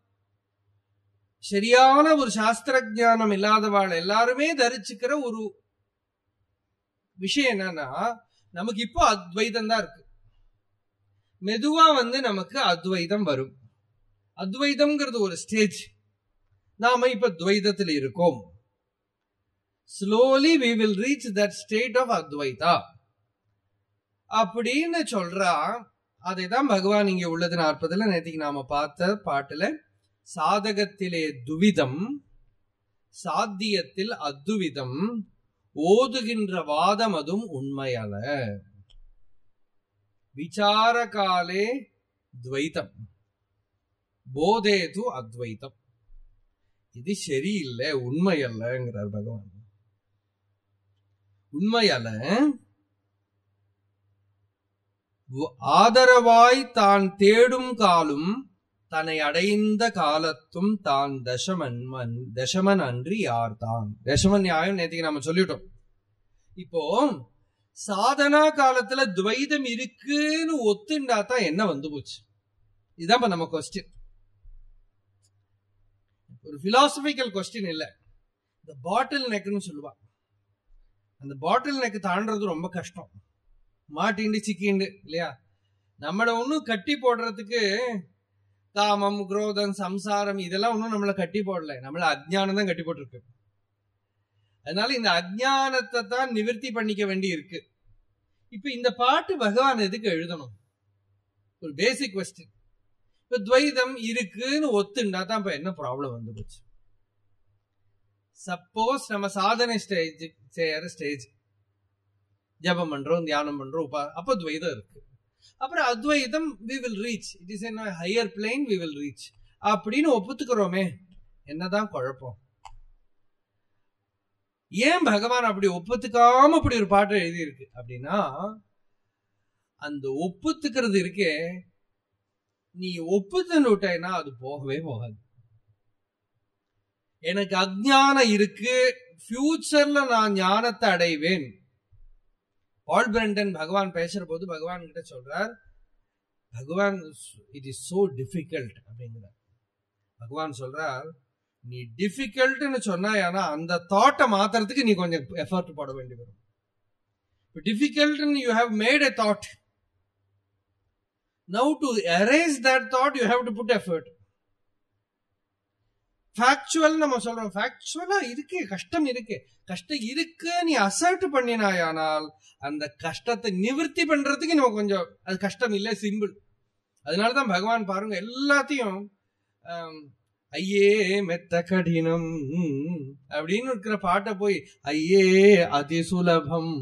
Speaker 1: சரியான ஒரு சாஸ்திர ஜானம் இல்லாதவாள் எல்லாருமே தரிச்சுக்கிற ஒரு விஷயம் என்னன்னா நமக்கு இப்போ அத்வைதம் தான் இருக்கு மெதுவா வந்து நமக்கு அத்வைதம் வரும் அத்வைதம்ங்கிறது ஒரு ஸ்டேஜ் நாம இப்ப துவைதத்தில் இருக்கோம் slowly we will reach that state of Advaita அப்படின்னு சொல்றா அதை தான் பகவான் இங்க உள்ளது நாற்பதுல நேற்றுக்கு நாம பார்த்த பாட்டுல சாதகத்திலே துவிதம் சாத்தியத்தில் அத்துவிதம் ஓதுகின்ற வாதம் அதுவும் உண்மையல விசார காலே துவைதம் போதேது அத்வைதம் இது சரியில்லை உண்மை அல்லங்கிறார் பகவான் உண்மை அல்ல ஆதரவாய் தான் தேடும் காலும் தன்னை அடைந்த காலத்தும் தான் தசமன் தசமன் அன்றி யார் தான் தசமன் நியாயம் நேற்றுக்கு நாம சொல்லிட்டோம் இப்போ சாதனா காலத்துல துவைதம் இருக்குன்னு ஒத்துண்டா தான் என்ன வந்து போச்சு இதுதான் நம்ம கொஸ்டின் ஒரு பிலாசபிக்கல் கொஸ்டின் இல்ல இந்த பாட்டில் நெக்குன்னு சொல்லுவா அந்த பாட்டில் நெக்கு தாண்டது ரொம்ப கஷ்டம் மாட்டிண்டு சிக்கிண்டு இல்லையா நம்மளை ஒன்னும் கட்டி போடுறதுக்கு காமம் குரோதம் சம்சாரம் இதெல்லாம் ஒன்றும் நம்மளை கட்டி போடல நம்மள அஜ்ஞானம் தான் கட்டி போட்டிருக்கு அதனால இந்த அஜ்ஞானத்தை தான் நிவர்த்தி பண்ணிக்க வேண்டி இருக்கு இப்ப இந்த பாட்டு பகவான் எதுக்கு எழுதணும் ஒரு பேசிக் கொஸ்டின் இப்ப துவைதம் இருக்குன்னு ஒத்துண்டா தான் இப்ப என்ன ப்ராப்ளம் வந்து போச்சு சப்போஸ் நம்ம சாதனை ஸ்டேஜ் செய்யற ஸ்டேஜ் ஜபம் பண்றோம் தியானம் பண்றோம் உபா அப்ப துவைதம் இருக்கு அப்புறம் அத்வைதம் we will reach it is an higher plane we will reach அப்படின்னு ஒப்புத்துக்கிறோமே என்னதான் குழப்பம் ஏன் பகவான் அப்படி ஒப்புத்துக்காம அப்படி ஒரு பாட்டு எழுதியிருக்கு அப்படின்னா அந்த ஒப்புத்துக்கிறது இருக்கே நீ ஒப்புத்துன்னு விட்டேன்னா அது போகவே போகாது எனக்கு அஜ்ஞானம் இருக்கு ஃபியூச்சர்ல நான் ஞானத்தை அடைவேன் பால் பிரண்டன் பகவான் பேசுற போது பகவான் கிட்ட சொல்றார் பகவான் இட் இஸ் சோ டிஃபிகல்ட் அப்படிங்கிறார் பகவான் சொல்றார் நீ டிஃபிகல்ட்னு சொன்னா ஏன்னா அந்த தாட்டை மாத்துறதுக்கு நீ கொஞ்சம் எஃபர்ட் போட வேண்டி வரும் difficult you have made a thought now to arrest that thought you have to put effort factual நம்ம சொல்றோம் ஃபேக்சுவலா இருக்கு கஷ்டம் இருக்கு கஷ்டம் இருக்கு நீ அசர்ட் பண்ணினாயானால் அந்த கஷ்டத்தை நிவர்த்தி பண்றதுக்கு நம்ம கொஞ்சம் அது கஷ்டம் இல்லை சிம்பிள் அதனாலதான் பகவான் பாருங்க எல்லாத்தையும் ஐயே மெத்த கடினம் அப்படின்னு இருக்கிற பாட்டை போய் ஐயே அதி சுலபம்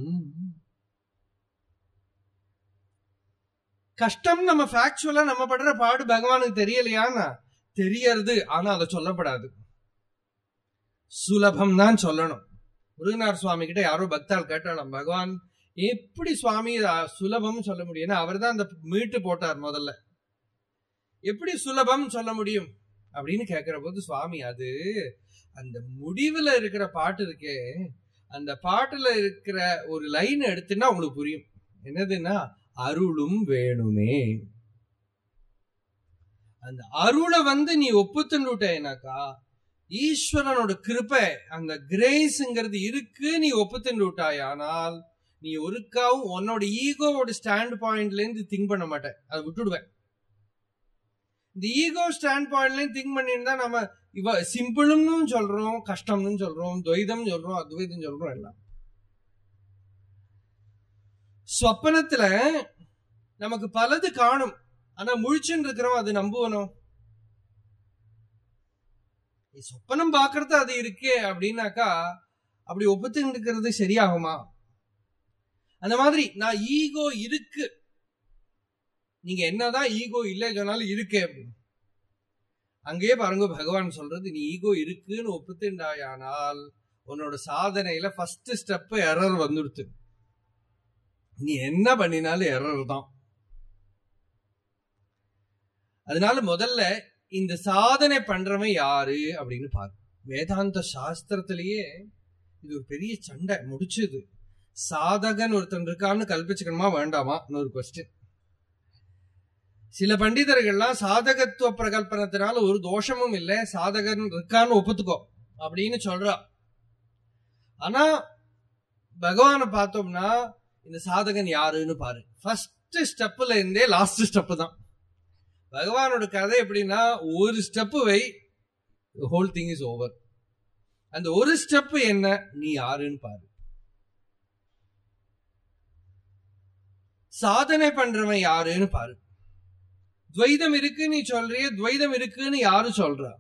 Speaker 1: கஷ்டம் நம்ம ஃபேக்சுவலா நம்ம படுற பாடு பகவானுக்கு தெரியலையானா தெரியறது ஆனா அதை சொல்லப்படாது சுலபம் தான் சொல்லணும் முருகனார் சுவாமி கிட்ட யாரோ பக்தால் கேட்டாலும் பகவான் எப்படி சுவாமி சுலபம் சொல்ல முடியும் அவர் தான் அந்த மீட்டு போட்டார் முதல்ல எப்படி சுலபம் சொல்ல முடியும் அப்படின்னு கேட்கிற போது சுவாமி அது அந்த முடிவுல இருக்கிற பாட்டு இருக்கே அந்த பாட்டுல இருக்கிற ஒரு லைன் எடுத்துன்னா உங்களுக்கு புரியும் என்னதுன்னா அருளும் வேணுமே அந்த அருளை வந்து நீ ஒப்புத்துண்டுட்டேனாக்கா ஈஸ்வரனோட கிருப்பை அந்த கிரேஸ்ங்கிறது இருக்கு நீ ஒப்புத்துண்டுட்டாய் ஆனால் நீ ஒருக்காவும் உன்னோட ஈகோவோட ஸ்டாண்ட் பாயிண்ட்ல இருந்து திங்க் பண்ண மாட்டேன் அதை விட்டுடுவேன் இந்த ஈகோ ஸ்டாண்ட் பாயிண்ட்ல திங்க் பண்ணியிருந்தா நம்ம இவ சிம்பிள்னு சொல்றோம் கஷ்டம்னு சொல்றோம் துவைதம் சொல்றோம் அத்வைதம் சொல்றோம் எல்லாம் ஸ்வப்பனத்துல நமக்கு பலது காணும் ஆனா முழிச்சுன்னு இருக்கிறோம் அது நம்புவனும் சொப்பனம் பாக்குறது அது இருக்கே அப்படின்னாக்கா அப்படி ஒப்புத்து இருக்கிறது சரியாகுமா அந்த மாதிரி நான் ஈகோ இருக்கு நீங்க என்னதான் ஈகோ இல்லை சொன்னாலும் இருக்கே அப்படின்னு அங்கேயே பாருங்க பகவான் சொல்றது நீ ஈகோ இருக்குன்னு ஒப்புத்துண்டாயானால் உன்னோட சாதனையில ஃபர்ஸ்ட் ஸ்டெப் எரர் வந்துடுத்து நீ என்ன பண்ணினாலும் எரர் தான் அதனால முதல்ல இந்த சாதனை பண்றவன் யாரு அப்படின்னு பாரு வேதாந்த சாஸ்திரத்திலேயே இது ஒரு பெரிய சண்டை முடிச்சது சாதகன் ஒருத்தன் இருக்கான்னு கல்பிச்சுக்கணுமா வேண்டாமா ஒரு கொஸ்டின் சில பண்டிதர்கள்லாம் சாதகத்துவ பிரகல்பனத்தினால ஒரு தோஷமும் இல்லை சாதகன் இருக்கான்னு ஒப்புத்துக்கோ அப்படின்னு சொல்றா ஆனா பகவானை பார்த்தோம்னா இந்த சாதகன் யாருன்னு பாரு ஃபர்ஸ்ட் ஸ்டெப்ல இருந்தே லாஸ்ட் ஸ்டெப் தான் பகவானோட கதை எப்படின்னா ஒரு step why whole thing is over அந்த ஒரு ஸ்டெப் என்ன நீ யாருன்னு பாரு சாதனை பண்றவன் யாருன்னு பாரு துவைதம் இருக்கு நீ சொல்றிய துவைதம் இருக்குன்னு யாரு சொல்றா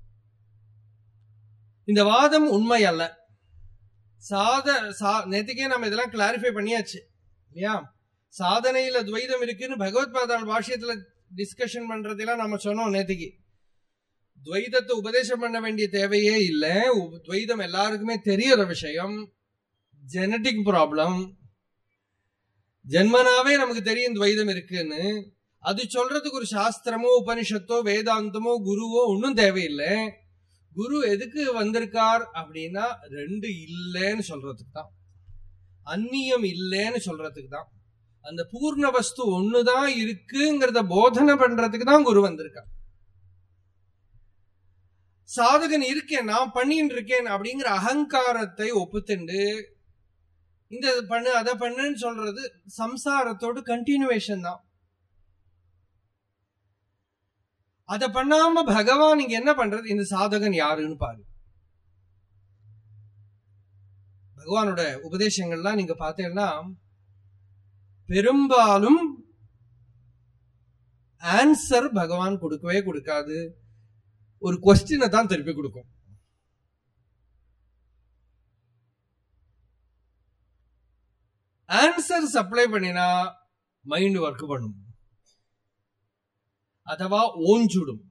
Speaker 1: இந்த வாதம் உண்மை அல்ல சாத நேற்றுக்கே நம்ம இதெல்லாம் கிளாரிஃபை பண்ணியாச்சு இல்லையா சாதனையில துவைதம் இருக்குன்னு பகவத் பாதாள் பாஷ்யத்துல டிஸ்கஷன் பண்றதெல்லாம் நம்ம சொன்னோம் நேற்றுக்கு துவைதத்தை உபதேசம் பண்ண வேண்டிய தேவையே இல்லை துவைதம் எல்லாருக்குமே தெரியற விஷயம் ஜெனட்டிக் ப்ராப்ளம் ஜென்மனாவே நமக்கு தெரியும் துவைதம் இருக்குன்னு அது சொல்றதுக்கு ஒரு சாஸ்திரமோ உபனிஷத்தோ வேதாந்தமோ குருவோ ஒன்றும் தேவையில்லை குரு எதுக்கு வந்திருக்கார் அப்படின்னா ரெண்டு இல்லைன்னு சொல்றதுக்கு தான் அந்நியம் இல்லைன்னு சொல்றதுக்கு தான் அந்த பூர்ண வஸ்து ஒண்ணுதான் இருக்குங்கிறத போதனை பண்றதுக்கு தான் குரு வந்திருக்கார் சாதகன் இருக்கேன் நான் பண்ணிட்டு இருக்கேன் அப்படிங்கிற அகங்காரத்தை ஒப்புத்துண்டு இந்த பண்ணு அதை பண்ணுன்னு சொல்றது சம்சாரத்தோட கண்டினியூவேஷன் தான் அதை பண்ணாம பகவான் இங்க என்ன பண்றது இந்த சாதகன் யாருன்னு பாரு பகவானோட உபதேசங்கள்லாம் நீங்க பார்த்தீங்கன்னா பெரும்பாலும் ஆன்சர் பகவான் கொடுக்கவே கொடுக்காது ஒரு கொஸ்டினை தான் திருப்பி கொடுக்கும் ஆன்சர் சப்ளை பண்ணினா மைண்ட் ஒர்க் பண்ணும் அதுவா ஓஞ்சுடும்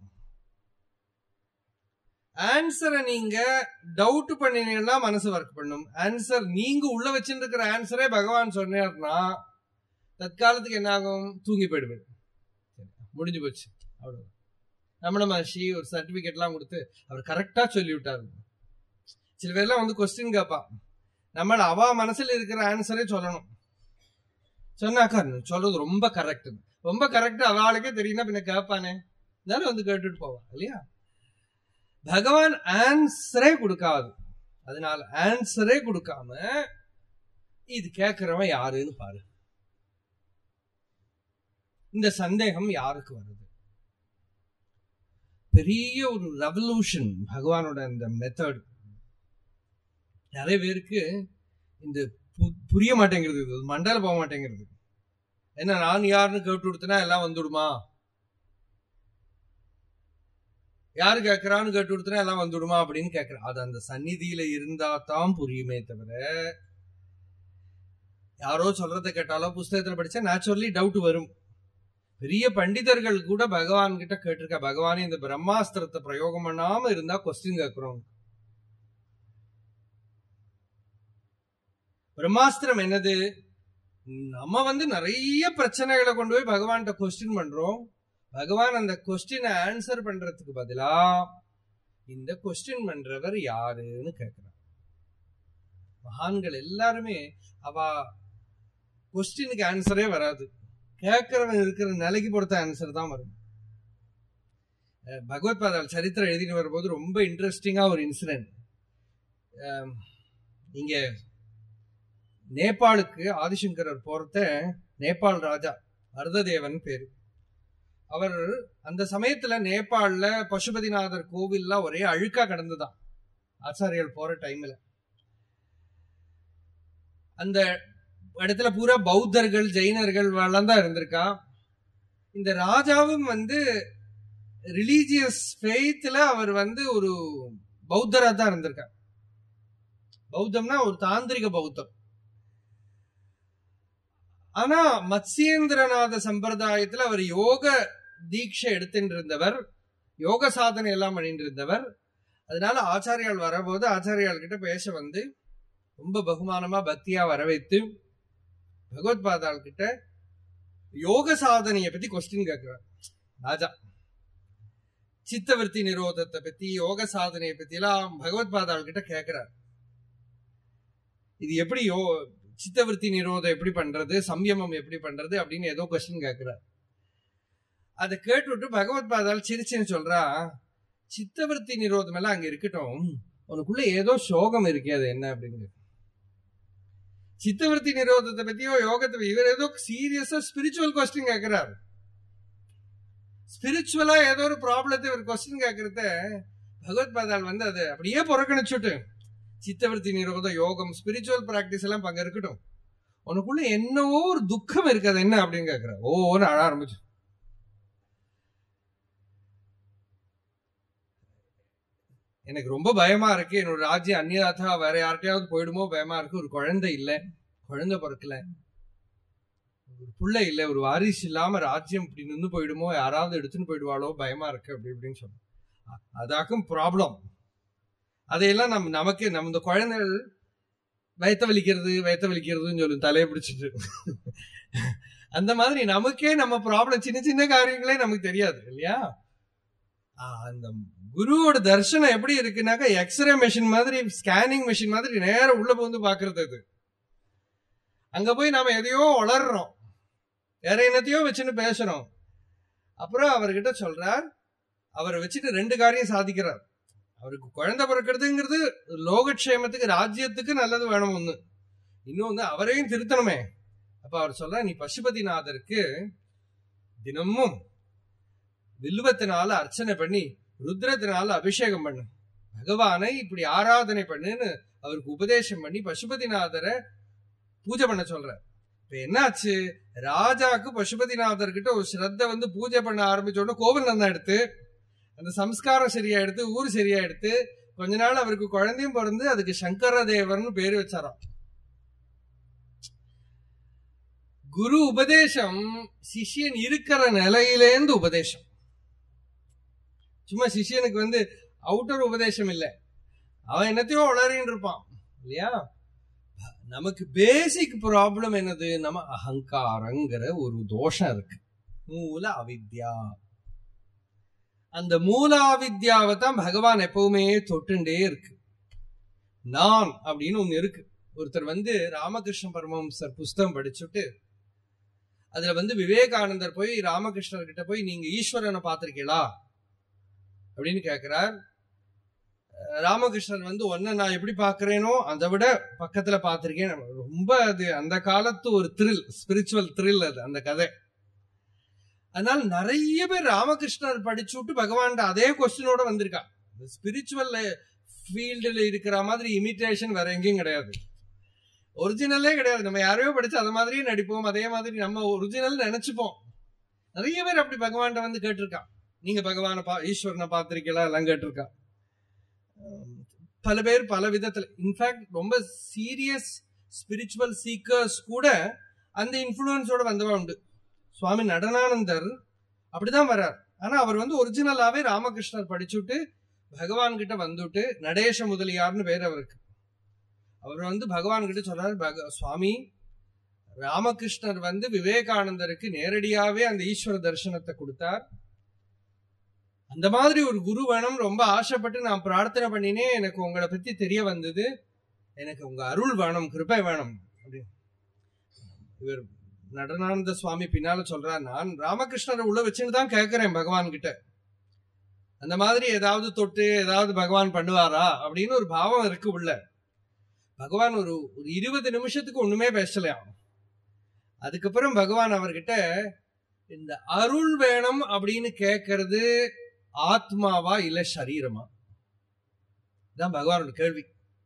Speaker 1: ஆன்சரை நீங்க டவுட் பண்ணினீங்கன்னா மனசு ஒர்க் பண்ணும் ஆன்சர் நீங்க உள்ள வச்சுட்டு இருக்கிற ஆன்சரே பகவான் சொன்னார்னா தற்காலத்துக்கு என்ன ஆகும் தூங்கி போயிடுவேன் முடிஞ்சு போச்சு அவ்வளவு ரமண மகர்ஷி ஒரு சர்டிபிகேட்லாம் கொடுத்து அவர் கரெக்டா சொல்லி விட்டாரு சில பேர்லாம் வந்து கொஸ்டின் கேட்பா நம்ம அவ மனசுல இருக்கிற ஆன்சரே சொல்லணும் சொன்னாக்கா சொல்றது ரொம்ப கரெக்ட் ரொம்ப கரெக்ட் அவளுக்கே தெரியும்னா பின்ன கேட்பானே தானே வந்து கேட்டுட்டு போவான் இல்லையா பகவான் ஆன்சரே கொடுக்காது அதனால ஆன்சரே கொடுக்காம இது கேட்கிறவன் யாருன்னு பாரு இந்த சந்தேகம் யாருக்கு வருது பெரிய ஒரு ரெவல்யூஷன் பகவானோட இந்த மெத்தட் நிறைய பேருக்கு இந்த புரிய மாட்டேங்கிறது இது மண்டல போக மாட்டேங்கிறது என்ன நான் யாருன்னு கேட்டு கொடுத்தனா எல்லாம் வந்துடுமா யாரு கேட்கறான்னு கேட்டு கொடுத்தனா எல்லாம் வந்துடுமா அப்படின்னு கேட்கறேன் அது அந்த சந்நிதியில இருந்தா தான் புரியுமே தவிர யாரோ சொல்றதை கேட்டாலோ புஸ்தகத்துல படிச்சா நேச்சுரலி டவுட் வரும் பெரிய பண்டிதர்கள் கூட பகவான் கிட்ட கேட்டிருக்கா பகவானே இந்த பிரம்மாஸ்திரத்தை பிரயோகம் பண்ணாம இருந்தா கொஸ்டின் கேட்கிறோம் பிரம்மாஸ்திரம் என்னது நம்ம வந்து நிறைய பிரச்சனைகளை கொண்டு போய் பகவான்கிட்ட கொஸ்டின் பண்றோம் பகவான் அந்த கொஸ்டினை ஆன்சர் பண்றதுக்கு பதிலா இந்த கொஸ்டின் பண்றவர் யாருன்னு கேட்கிறார் மகான்கள் எல்லாருமே அவ கொஸ்டினுக்கு ஆன்சரே வராது கேட்கறவன் இருக்கிற நிலைக்கு பொறுத்த ஆன்சர் தான் வரும் அஹ் பகவத் பாதால் சரித்திரம் எழுதிட்டு வரும்போது ரொம்ப இன்ட்ரெஸ்டிங்கா ஒரு இன்சிடென்ட் இங்க நேபாளுக்கு ஆதிசங்கரர் போறத நேபாள் ராஜா வரததேவன் பேரு அவர் அந்த சமயத்துல நேபாள்ல பசுபதிநாதர் கோவில்லாம் ஒரே அழுக்கா கிடந்துதான் ஆச்சாரியர்கள் போற டைம்ல அந்த இடத்துல பூரா பௌத்தர்கள் ஜெயினர்கள் எல்லாம் தான் இருந்திருக்கா இந்த ராஜாவும் வந்து ரிலீஜியஸ் ஃபெய்த்ல அவர் வந்து ஒரு பௌத்தரா தான் இருந்திருக்கார் பௌத்தம்னா ஒரு தாந்திரிக பௌத்தம் ஆனா மத்ஸ்யேந்திரநாத சம்பிரதாயத்துல அவர் யோக தீட்சை எடுத்துட்டு இருந்தவர் யோக சாதனை எல்லாம் பண்ணிட்டு இருந்தவர் அதனால ஆச்சாரியால் வரபோது ஆச்சாரியால் கிட்ட பேச வந்து ரொம்ப பகுமானமா பக்தியா வர வைத்து பகவத் பாதாள் கிட்ட யோக சாதனையை பத்தி கொஸ்டின் கேட்கிறார் ராஜா சித்தவர்த்தி நிரோதத்தை பத்தி யோக சாதனையை பத்தி எல்லாம் பகவத் பாதாள் கிட்ட கேட்கிறார் இது எப்படி யோ சித்தவர்த்தி நிரோதம் எப்படி பண்றது சம்யமம் எப்படி பண்றது அப்படின்னு ஏதோ கொஸ்டின் கேட்கிறார் அதை கேட்டுவிட்டு பகவத் பாதால் சிரிச்சுன்னு சொல்றா சித்தவர்த்தி நிரோதம் எல்லாம் அங்க இருக்கட்டும் உனக்குள்ள ஏதோ சோகம் இருக்கே அது என்ன அப்படின்னு சித்தவர்த்தி நிரோதத்தை பத்தியோ யோகத்தை இவர் ஏதோ சீரியஸா ஸ்பிரிச்சுவல் கொஸ்டின் கேட்கிறார் ஸ்பிரிச்சுவலா ஏதோ ஒரு ப்ராப்ளத்தை ஒரு கொஸ்டின் கேட்கறத பகவத் பாதால் வந்து அதை அப்படியே புறக்கணிச்சுட்டு சித்தவர்த்தி நிரோத யோகம் ஸ்பிரிச்சுவல் பிராக்டிஸ் எல்லாம் பங்க இருக்கட்டும் உனக்குள்ள என்னவோ ஒரு துக்கம் இருக்கு அது என்ன அப்படின்னு கேக்குற ஓன்னு அழ ஆரம்பிச்சு எனக்கு ரொம்ப பயமா இருக்கு என்னோட ராஜ்யம் அந்நியாத்தா வேற யார்கிட்டயாவது போயிடுமோ பயமா இருக்கு ஒரு குழந்தை இல்ல குழந்தை பிறக்கல ஒரு பிள்ளை இல்ல ஒரு வாரிசு இல்லாம ராஜ்யம் இப்படி நின்று போயிடுமோ யாராவது எடுத்துன்னு போயிடுவாளோ பயமா இருக்கு அப்படி இப்படின்னு சொன்னோம் அதாக்கும் ப்ராப்ளம் அதையெல்லாம் நம்ம நமக்கு நம்ம இந்த குழந்தைகள் வயத்த வலிக்கிறது வயத்த வலிக்கிறதுன்னு சொல்லும் தலையை பிடிச்சிட்டு அந்த மாதிரி நமக்கே நம்ம ப்ராப்ளம் சின்ன சின்ன காரியங்களே நமக்கு தெரியாது இல்லையா அந்த குருவோட தர்சனம் எப்படி இருக்குனாக்கா எக்ஸ்ரே மெஷின் மாதிரி ஸ்கேனிங் மெஷின் மாதிரி நேரம் உள்ள வந்து பாக்குறது அது அங்க போய் நாம எதையோ வளர்றோம் வேற என்னத்தையோ வச்சுன்னு பேசுறோம் அப்புறம் அவர்கிட்ட சொல்றார் அவரை வச்சுட்டு ரெண்டு காரியம் சாதிக்கிறார் அவருக்கு குழந்தை பிறக்கிறதுங்கிறது லோகக்ஷேமத்துக்கு ராஜ்யத்துக்கு நல்லது வேணும் ஒண்ணு இன்னொன்னு அவரையும் திருத்தணுமே அப்ப அவர் சொல்ற நீ பசுபதிநாதருக்கு தினமும் வில்வத்தினால அர்ச்சனை பண்ணி ருத்ரத்தினால அபிஷேகம் பண்ணு பகவானை இப்படி ஆராதனை பண்ணுன்னு அவருக்கு உபதேசம் பண்ணி பசுபதிநாதரை பூஜை பண்ண சொல்ற இப்ப என்னாச்சு ராஜாக்கு பசுபதிநாதர் கிட்ட ஒரு ஸ்ரத்த வந்து பூஜை பண்ண ஆரம்பிச்ச உடனே கோவில் நல்லா எடுத்து அந்த சம்ஸ்காரம் சரியா எடுத்து ஊர் சரியா எடுத்து கொஞ்ச நாள் அவருக்கு குழந்தையும் பிறந்து அதுக்கு சங்கர தேவர்னு பேரு வச்சாராம் குரு உபதேசம் சிஷ்யன் இருக்கிற நிலையிலேந்து உபதேசம் சும்மா சிஷ்யனுக்கு வந்து அவுட்டர் உபதேசம் இல்லை அவன் என்னத்தையோ வளரின்னு இருப்பான் இல்லையா நமக்கு பேசிக் ப்ராப்ளம் என்னது நம்ம அகங்காரங்கிற ஒரு தோஷம் இருக்கு மூல அவித்யா அந்த மூலாவித்யாவை தான் பகவான் எப்பவுமே தொட்டுண்டே இருக்கு நான் அப்படின்னு ஒண்ணு இருக்கு ஒருத்தர் வந்து ராமகிருஷ்ண பரமஹம்சர் புஸ்தகம் படிச்சுட்டு அதுல வந்து விவேகானந்தர் போய் ராமகிருஷ்ணர் கிட்ட போய் நீங்க ஈஸ்வரனை பார்த்திருக்கீங்களா அப்படின்னு கேக்குறார் ராமகிருஷ்ணன் வந்து ஒன்ன நான் எப்படி பாக்குறேனோ அதை விட பக்கத்துல பாத்திருக்கேன் ரொம்ப அது அந்த காலத்து ஒரு த்ரில் ஸ்பிரிச்சுவல் த்ரில் அது அந்த கதை அதனால நிறைய பேர் ராமகிருஷ்ணர் படிச்சுட்டு பகவான் அதே கொஸ்டினோட வந்திருக்கா ஸ்பிரிச்சுவல் ஃபீல்டுல இருக்கிற மாதிரி இமிட்டேஷன் வேற எங்கேயும் கிடையாது ஒரிஜினலே கிடையாது நம்ம யாரையோ படிச்சு அதை மாதிரியே நடிப்போம் அதே மாதிரி நம்ம ஒரிஜினல் நினைச்சுப்போம் நிறைய பேர் அப்படி பகவான்கிட்ட வந்து கேட்டிருக்கா நீங்க பகவான பா ஈஸ்வரனை பார்த்திருக்கீங்களா எல்லாம் கேட்டிருக்கா பல பேர் பல விதத்துல இன்ஃபேக்ட் ரொம்ப சீரியஸ் ஸ்பிரிச்சுவல் சீக்கர்ஸ் கூட அந்த இன்ஃபுளுன்ஸோட வந்தவா உண்டு சுவாமி நடனானந்தர் அப்படிதான் வர்றார் ஆனா அவர் வந்து ஒரிஜினலாவே ராமகிருஷ்ணர் படிச்சுட்டு பகவான் கிட்ட வந்துட்டு நடேச முதலியார்னு பேர் அவருக்கு அவர் வந்து பகவான் கிட்ட சொல்றாரு பக சுவாமி ராமகிருஷ்ணர் வந்து விவேகானந்தருக்கு நேரடியாவே அந்த ஈஸ்வர தரிசனத்தை கொடுத்தார் அந்த மாதிரி ஒரு குரு வேணும் ரொம்ப ஆசைப்பட்டு நான் பிரார்த்தனை பண்ணினே எனக்கு உங்களை பத்தி தெரிய வந்தது எனக்கு உங்க அருள் வேணும் கிருபை வேணும் அப்படி இவர் நடனானந்த சுவாமி பின்னால சொல்றார் நான் ராமகிருஷ்ணரை உள்ள வச்சுன்னு தான் கேட்கிறேன் பகவான் கிட்ட அந்த மாதிரி ஏதாவது தொட்டு ஏதாவது பகவான் பண்ணுவாரா அப்படின்னு ஒரு பாவம் இருக்கு உள்ள பகவான் ஒரு ஒரு இருபது நிமிஷத்துக்கு ஒண்ணுமே பேசலையாம் அதுக்கப்புறம் பகவான் அவர்கிட்ட இந்த அருள் வேணும் அப்படின்னு கேட்கறது ஆத்மாவா இல்ல சரீரமா இதான் பகவானோட கேள்வி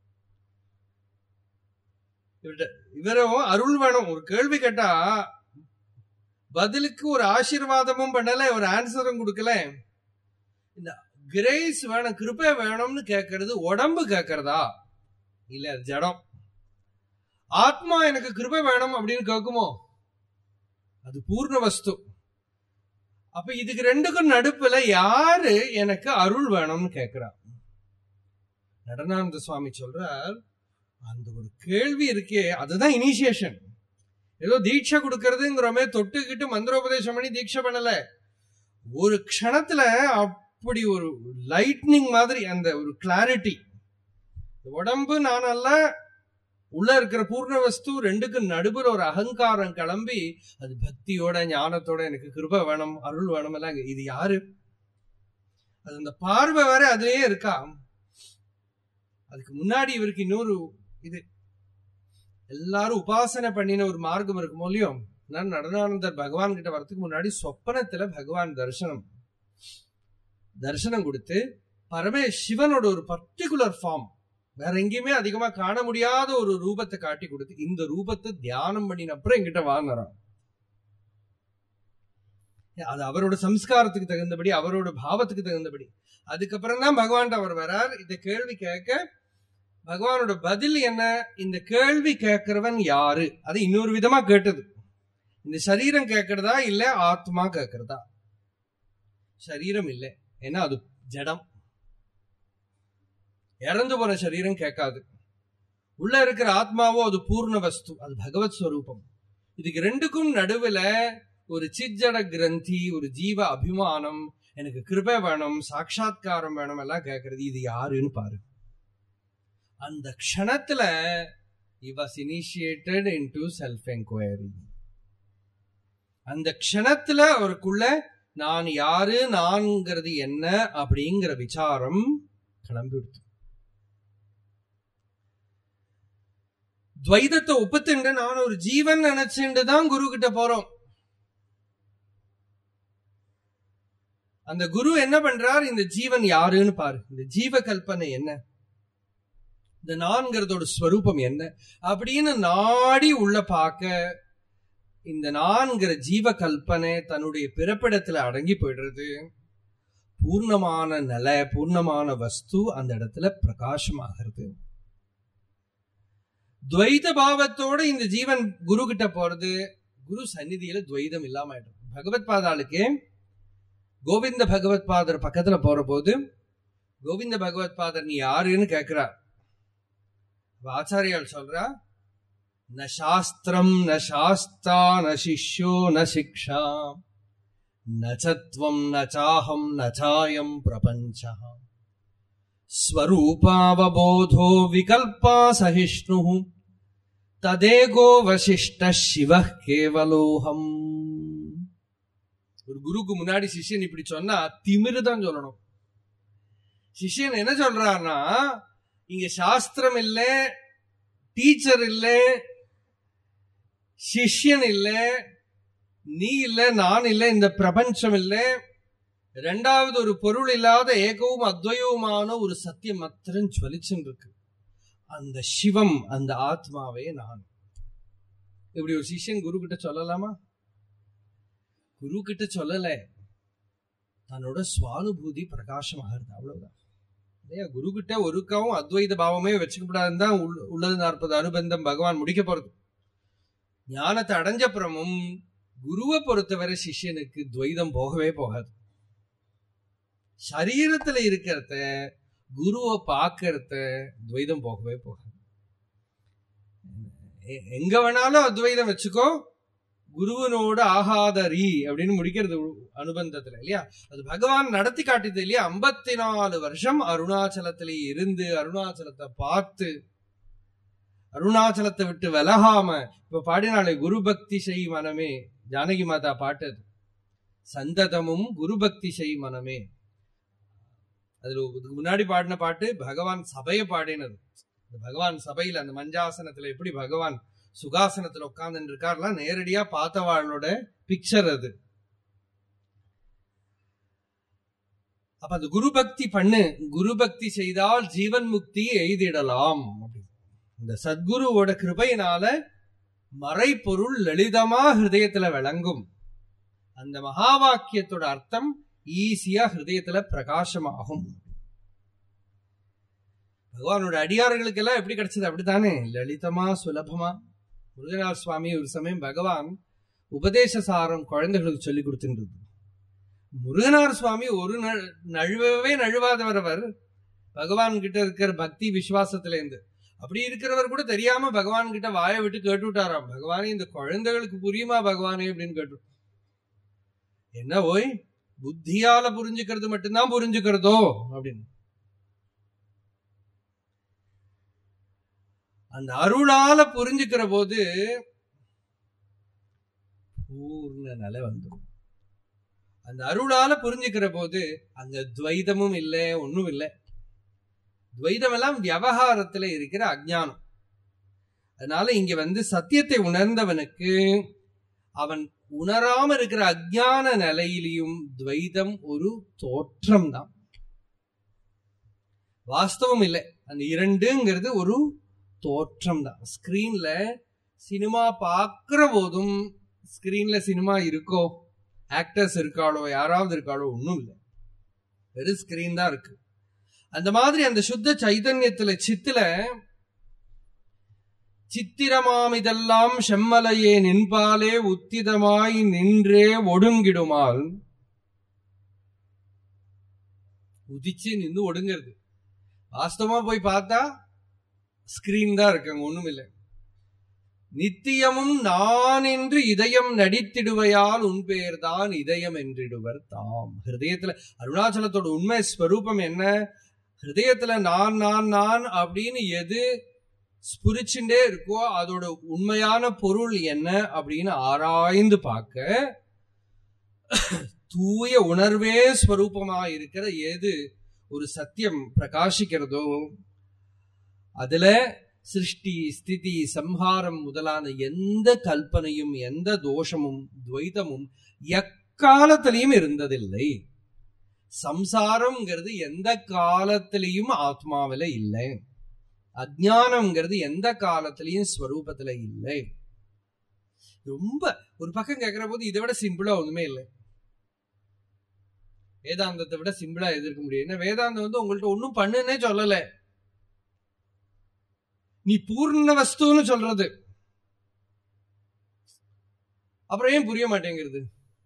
Speaker 1: இவர்கிட்ட இவரும் அருள் வேணும் ஒரு கேள்வி கேட்டா பதிலுக்கு ஒரு ஆசீர்வாதமும் பண்ணல ஒரு ஆன்சரும் கொடுக்கல இந்த கிரேஸ் வேணும் கிருபை வேணும்னு கேட்கறது உடம்பு கேட்கறதா இல்ல அது ஜடம் ஆத்மா எனக்கு கிருபை வேணும் அப்படின்னு கேட்குமோ அது பூர்ண வஸ்து அப்ப இதுக்கு ரெண்டுக்கும் நடுப்புல யாரு எனக்கு அருள் வேணும்னு கேக்குறா நடனானந்த சுவாமி சொல்றார் அந்த ஒரு கேள்வி இருக்கே அதுதான் இனிஷியேஷன் ஏதோ தீட்சை கொடுக்கறதுங்கிறோமே தொட்டுக்கிட்டு மந்திரோபதேசம் பண்ணி தீட்சை பண்ணல ஒரு க்ஷணத்துல அப்படி ஒரு லைட்னிங் மாதிரி அந்த ஒரு கிளாரிட்டி உடம்பு நான் அல்ல உள்ள இருக்கிற பூர்ண வஸ்து ரெண்டுக்கு நடுவுல ஒரு அகங்காரம் கிளம்பி அது பக்தியோட ஞானத்தோட எனக்கு கிருப வேணும் அருள் வேணும் எல்லாம் இது யாரு அது அந்த பார்வை வேற அதுலயே இருக்கா அதுக்கு முன்னாடி இவருக்கு இன்னொரு இது எல்லாரும் உபாசனை பண்ணின ஒரு மார்க்கம் இருக்கும் இல்லையோ நான் நடனானந்தர் பகவான் கிட்ட வரதுக்கு முன்னாடி சொப்பனத்துல பகவான் தரிசனம் தரிசனம் கொடுத்து பரமே சிவனோட ஒரு பர்டிகுலர் ஃபார்ம் வேற எங்கேயுமே அதிகமா காண முடியாத ஒரு ரூபத்தை காட்டி கொடுத்து இந்த ரூபத்தை தியானம் பண்ணின அப்புறம் என்கிட்ட வாங்குறான் அது அவரோட சம்ஸ்காரத்துக்கு தகுந்தபடி அவரோட பாவத்துக்கு தகுந்தபடி அதுக்கப்புறம் தான் பகவான் அவர் வரார் இந்த கேள்வி கேட்க பகவானோட பதில் என்ன இந்த கேள்வி கேட்கிறவன் யாரு அது இன்னொரு விதமா கேட்டது இந்த சரீரம் கேட்கறதா இல்ல ஆத்மா கேட்கறதா சரீரம் இல்லை ஏன்னா அது ஜடம் இறந்து போன சரீரம் கேட்காது உள்ள இருக்கிற ஆத்மாவோ அது பூர்ண வஸ்து அது பகவத் ஸ்வரூபம் இதுக்கு ரெண்டுக்கும் நடுவுல ஒரு சிஜட கிரந்தி ஒரு ஜீவ அபிமானம் எனக்கு கிருபை வேணும் சாட்சா்காரம் வேணும் எல்லாம் கேட்கறது இது யாருன்னு பாரு அந்த க்ஷணத்துல was initiated into self enquiry அந்த க்ஷணத்துல அவருக்குள்ள நான் யாரு நான்ங்கிறது என்ன அப்படிங்கிற விசாரம் கிளம்பிடுது துவைதத்தை ஒப்புத்துண்டு நான் ஒரு ஜீவன் நினைச்சுண்டு தான் குரு கிட்ட போறோம் அந்த குரு என்ன பண்றார் இந்த ஜீவன் யாருன்னு பாரு இந்த ஜீவ கல்பனை என்ன இந்த நான்கிறதோட ஸ்வரூபம் என்ன அப்படின்னு நாடி உள்ள பார்க்க இந்த நான்கிற ஜீவ கல்பனை தன்னுடைய பிறப்பிடத்துல அடங்கி போயிடுறது பூர்ணமான நில பூர்ணமான வஸ்து அந்த இடத்துல பிரகாசமாகிறது துவைத பாவத்தோட இந்த ஜீவன் குரு கிட்ட போறது குரு சந்நிதியில துவைதம் இல்லாம ஆயிடும் பகவத் பாதாளுக்கே கோவிந்த பகவத் பாதர் பக்கத்துல போற போது கோவிந்த பகவத் பாதர் நீ யாருன்னு கேக்குறார் ஆச்சாரியால் சொல்றா ந சாஸ்திரம் ந சாஸ்தா ந சிஷ்யோ ந சிக்ஷா நச்சத்வம் நச்சாஹம் நச்சாயம் பிரபஞ்ச ஸ்வரூபாவபோதோ விகல்பா சகிஷ்ணு ததேகோ வசிஷ்ட சிவ கேவலோகம் ஒரு குருக்கு முன்னாடி சிஷ்யன் இப்படி சொன்னா திமிருதான் சொல்லணும் சிஷ்யன் என்ன சொல்றாருன்னா இங்க சாஸ்திரம் இல்ல டீச்சர் இல்ல சிஷ்யன் இல்ல நீ இல்ல நான் இல்ல இந்த பிரபஞ்சம் இல்ல ரெண்டாவது ஒரு பொருள் இல்லாத ஏகவும் அத்வயவுமான ஒரு சத்தியம் மாத்திரம் ஜுவலிச்சுன்னு இருக்கு அந்த சிவம் அந்த ஆத்மாவே நான் இப்படி ஒரு சிஷ்யன் குரு கிட்ட சொல்லலாமா குரு கிட்ட சொல்லல தன்னோட சுவானுபூதி பிரகாசமாகிறது அவ்வளவுதான் இல்லையா குரு கிட்ட ஒருக்காவும் அத்வைத பாவமே வச்சுக்கப்படாதுன்னு தான் உள்ளது நாற்பது அனுபந்தம் பகவான் முடிக்க போறது ஞானத்தை அடைஞ்சப்புறமும் குருவை பொறுத்தவரை சிஷ்யனுக்கு துவைதம் போகவே போகாது சரீரத்துல இருக்கிறத குருவை பார்க்கறத துவைதம் போகவே போகாது எங்க வேணாலும் அத்வைதம் வச்சுக்கோ குருவனோட ஆகாதரி அப்படின்னு முடிக்கிறது அனுபந்தத்துல இல்லையா அது பகவான் நடத்தி காட்டியது இல்லையா ஐம்பத்தி நாலு வருஷம் அருணாச்சலத்திலே இருந்து அருணாச்சலத்தை பார்த்து அருணாச்சலத்தை விட்டு விலகாம இப்ப பாடினாலே குரு பக்தி செய் மனமே ஜானகி மாதா பாட்டு அது. சந்ததமும் குரு பக்தி செய் மனமே அதுல இதுக்கு முன்னாடி பாடின பாட்டு பகவான் சபையை பாடினது இந்த பகவான் சபையில அந்த மஞ்சாசனத்துல எப்படி பகவான் சுகாசனத்துல உட்கார்ந்து இருக்காருலாம் நேரடியா பார்த்தவாளோட பிக்சர் அது அப்ப அந்த குரு பக்தி பண்ணு குரு பக்தி செய்தால் ஜீவன் முக்தி எய்திடலாம் அப்படின்னு. இந்த சத்குருவோட கிருபையினால மறைப்பொருள் லலிதமா ஹிருதயத்துல விளங்கும் அந்த மகா வாக்கியத்தோட அர்த்தம் ஈஸியா ஹிருதயத்துல பிரகாசமாகும் பகவானோட அடியார்களுக்கு எல்லாம் எப்படி கிடைச்சது அப்படித்தானே லலிதமா சுலபமா முருகநாத சுவாமி ஒரு சமயம் பகவான் உபதேச சாரம் குழந்தைகளுக்கு சொல்லி கொடுத்துன்றது முருகனார் சுவாமி ஒரு நழு- நழுவவே நழுவாதவர் அவர் பகவான் கிட்ட இருக்கிற பக்தி விசுவாசத்துல இருந்து அப்படி இருக்கிறவர் கூட தெரியாம பகவான் கிட்ட வாயை விட்டு கேட்டு விட்டாராம் பகவானே இந்த குழந்தைகளுக்கு புரியுமா பகவானே அப்படின்னு கேட்டு என்ன ஓய் புத்தியால புரிஞ்சுக்கிறது மட்டும்தான் புரிஞ்சுக்கிறதோ அப்படின்னு அந்த அருளால புரிஞ்சுக்கிற போது பூர்ண நிலை வந்துடும் அந்த அருளால புரிஞ்சுக்கிற போது அங்க துவைதமும் இல்லை ஒண்ணும் இல்லை துவைதம் எல்லாம் விவகாரத்துல இருக்கிற அஜ்ஞானம் அதனால இங்க வந்து சத்தியத்தை உணர்ந்தவனுக்கு அவன் உணராம இருக்கிற அஜ்ஞான நிலையிலையும் துவைதம் ஒரு தோற்றம் தான் வாஸ்தவம் இல்லை அந்த இரண்டுங்கிறது ஒரு தோற்றம் தான் ஸ்கிரீன்ல சினிமா பார்க்கிற போதும் ஸ்கிரீன்ல சினிமா இருக்கோ ஆக்டர்ஸ் இருக்காளோ யாராவது இருக்காளோ ஒன்றும் இல்லை வெறும் ஸ்கிரீன் தான் இருக்கு அந்த மாதிரி அந்த சுத்த சைதன்யத்துல சித்துல சித்திரமாம் இதெல்லாம் செம்மலையே நின்பாலே உத்திதமாய் நின்றே ஒடுங்கிடுமால் உதிச்சு நின்று ஒடுங்கிறது வாஸ்தவமா போய் பார்த்தா ஸ்கிரீன் தான் இருக்கு அங்க ஒண்ணும் இல்லை நித்தியமும் நான் என்று இதயம் நடித்திடுவையால் உன் பெயர்தான் இதயம் என்றிடுவர் தாம் ஹிருதயத்துல அருணாச்சலத்தோட உண்மை ஸ்வரூபம் என்ன ஹிருதயத்துல நான் நான் நான் அப்படின்னு எது ஸ்புரிச்சுட்டே இருக்கோ அதோட உண்மையான பொருள் என்ன அப்படின்னு ஆராய்ந்து பார்க்க தூய உணர்வே ஸ்வரூபமா இருக்கிற எது ஒரு சத்தியம் பிரகாசிக்கிறதோ அதுல சிருஷ்டி ஸ்திதி சம்ஹாரம் முதலான எந்த கல்பனையும் எந்த தோஷமும் துவைதமும் எக்காலத்திலையும் இருந்ததில்லை சம்சாரம்ங்கிறது எந்த காலத்திலையும் ஆத்மாவில இல்லை அஜானம்ங்கிறது எந்த காலத்திலையும் ஸ்வரூபத்துல இல்லை ரொம்ப ஒரு பக்கம் கேட்கிற போது இதை விட சிம்பிளா ஒண்ணுமே இல்லை வேதாந்தத்தை விட சிம்பிளா எதிர்க்க முடியும் ஏன்னா வேதாந்தம் வந்து உங்கள்ட்ட ஒன்னும் பண்ணுன்னே சொல்லல நீ பூர்ண வஸ்துன்னு சொல்றது அப்புறம் ஏன் புரிய மாட்டேங்கிறது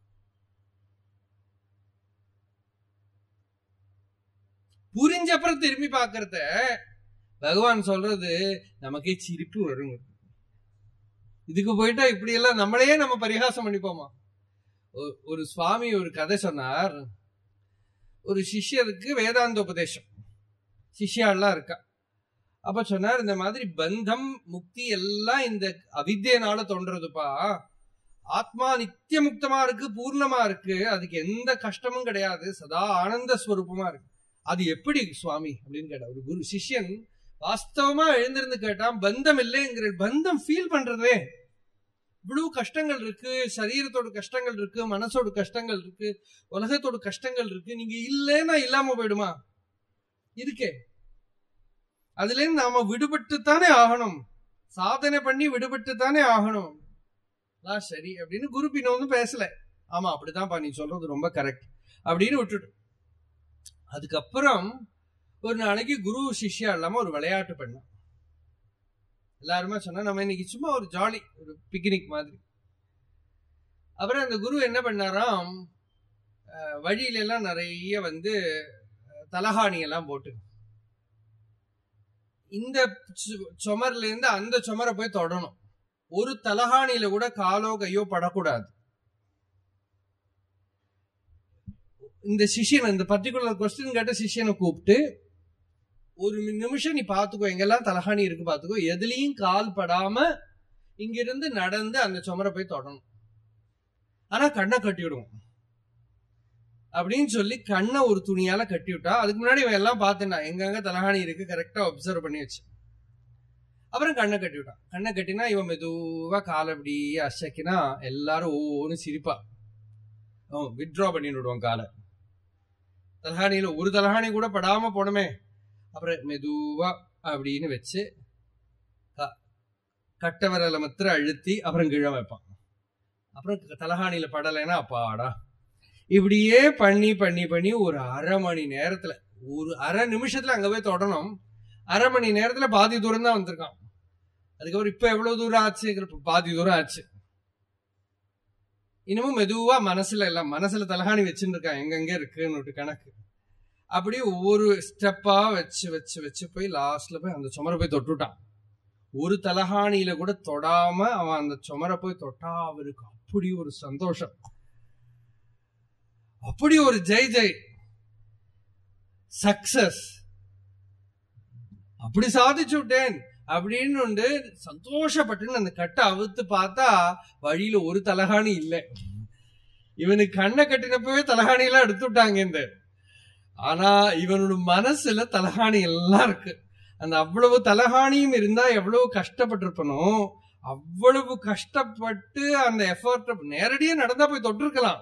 Speaker 1: புரிஞ்ச அப்புறம் திரும்பி பாக்குறத பகவான் சொல்றது நமக்கே சிரிப்பு வரும் இதுக்கு போயிட்டா இப்படி எல்லாம் நம்மளையே நம்ம பரிகாசம் பண்ணிப்போமா ஒ- ஒரு சுவாமி ஒரு கதை சொன்னார் ஒரு சிஷ்யருக்கு வேதாந்த உபதேசம் சிஷ்யாலாம் இருக்கா அப்ப சொன்னார் இந்த மாதிரி பந்தம் முக்தி எல்லாம் இந்த அவித்தியனால தோன்றதுப்பா ஆத்மா நித்திய முக்தமா இருக்கு பூர்ணமா இருக்கு அதுக்கு எந்த கஷ்டமும் கிடையாது சதா ஆனந்த ஸ்வரூபமா இருக்கு அது எப்படி சுவாமி அப்படின்னு கேட்டா ஒரு குரு சிஷ்யன் வாஸ்தவமா எழுந்திருந்து கேட்டான் பந்தம் இல்லைங்கிற பந்தம் ஃபீல் பண்றதே இவ்வளவு கஷ்டங்கள் இருக்கு சரீரத்தோட கஷ்டங்கள் இருக்கு மனசோட கஷ்டங்கள் இருக்கு உலகத்தோட கஷ்டங்கள் இருக்கு நீங்க இல்லைன்னா இல்லாம போயிடுமா இருக்கே அதுல இருந்து நாம விடுபட்டு தானே ஆகணும் சாதனை பண்ணி விடுபட்டு தானே ஆகணும் அதான் சரி அப்படின்னு குரு பின்ன ஒன்றும் பேசல ஆமா அப்படித்தான்ப்பா நீ சொல்றது ரொம்ப கரெக்ட் அப்படின்னு விட்டுட்டு அதுக்கப்புறம் ஒரு நாளைக்கு குரு சிஷ்யா இல்லாம ஒரு விளையாட்டு பண்ணோம் எல்லாருமே சொன்னா நம்ம இன்னைக்கு சும்மா ஒரு ஜாலி ஒரு பிக்னிக் மாதிரி அப்புறம் அந்த குரு என்ன பண்ணாராம் அஹ், வழியில எல்லாம் நிறைய வந்து அஹ், தலகாணி எல்லாம் போட்டு இந்த சு- சுமர்ல இருந்து அந்த சுமரை போய் தொடணும் ஒரு தலகாணியில கூட காலோ கையோ படக்கூடாது இந்த சிஷ்யன் இந்த பர்டிகுலர் கொஸ்டின் கேட்ட சிஷ்யனை கூப்பிட்டு ஒரு நிமிஷம் நீ பாத்துக்கோ எங்கெல்லாம் தலகாணி இருக்கு பாத்துக்கோ எதுலயும் கால் படாம இங்கிருந்து நடந்து அந்த சுமரை போய் தொடணும் ஆனா கண்ணை கட்டி விடுவோம் அப்படின்னு சொல்லி கண்ணை ஒரு துணியால கட்டி விட்டா அதுக்கு முன்னாடி இவன் எல்லாம் பார்த்தேன்னா எங்கெங்க தலகாணி இருக்கு கரெக்டா அப்சர்வ் பண்ணி வச்சு அப்புறம் கண்ணை கட்டி விட்டான் கண்ணை கட்டினா இவன் மெதுவா காலை அப்படி அசைக்கினா எல்லாரும் ஒவ்வொன்னு சிரிப்பா அவன் வித்ட்ரா பண்ணி விடுவான் காலை தலகாணியில ஒரு தலகாணி கூட படாம போனமே அப்புறம் மெதுவா அப்படின்னு வச்சு க- கட்ட விரலை மாத்திரம் அழுத்தி அப்புறம் கீழே வைப்பான் அப்புறம் தலகாணியில படலைன்னா அப்பாடா இப்படியே பண்ணி பண்ணி பண்ணி ஒரு அரை மணி நேரத்துல ஒரு அரை நிமிஷத்துல அங்க போய் தொடணும் அரை மணி நேரத்துல பாதி தூரம் தான் வந்திருக்கான் அதுக்கப்புறம் இப்ப எவ்வளவு தூரம் ஆச்சு இப்ப பாதி தூரம் ஆச்சு இன்னமும் மெதுவா மனசுல எல்லாம் மனசுல தலகாணி வச்சுட்டு இருக்கான் எங்கெங்க இருக்குன்னு கணக்கு அப்படியே ஒவ்வொரு ஸ்டெப்பா வச்சு வச்சு வச்சு போய் லாஸ்ட்ல போய் அந்த சுமரை போய் தொட்டுட்டான் ஒரு தலகாணியில கூட தொடாம அவன் அந்த சுமரை போய் தொட்டா அவருக்கு அப்படி ஒரு சந்தோஷம் அப்படி ஒரு ஜெய் ஜெய் சக்சஸ் அப்படி சாதிச்சு விட்டேன் அப்படின்னு உண்டு சந்தோஷப்பட்டு அந்த கட்டை அவுத்து பார்த்தா வழியில ஒரு தலகாணி இல்லை இவனுக்கு கண்ணை கட்டினப்பவே தலகாணி எல்லாம் எடுத்து விட்டாங்க இந்த ஆனா இவனோட மனசுல தலகாணி எல்லாம் இருக்கு அந்த அவ்வளவு தலகாணியும் இருந்தா எவ்வளவு கஷ்டப்பட்டிருப்பனோ அவ்வளவு கஷ்டப்பட்டு அந்த எஃபர்ட் நேரடியா நடந்தா போய் தொட்டிருக்கலாம்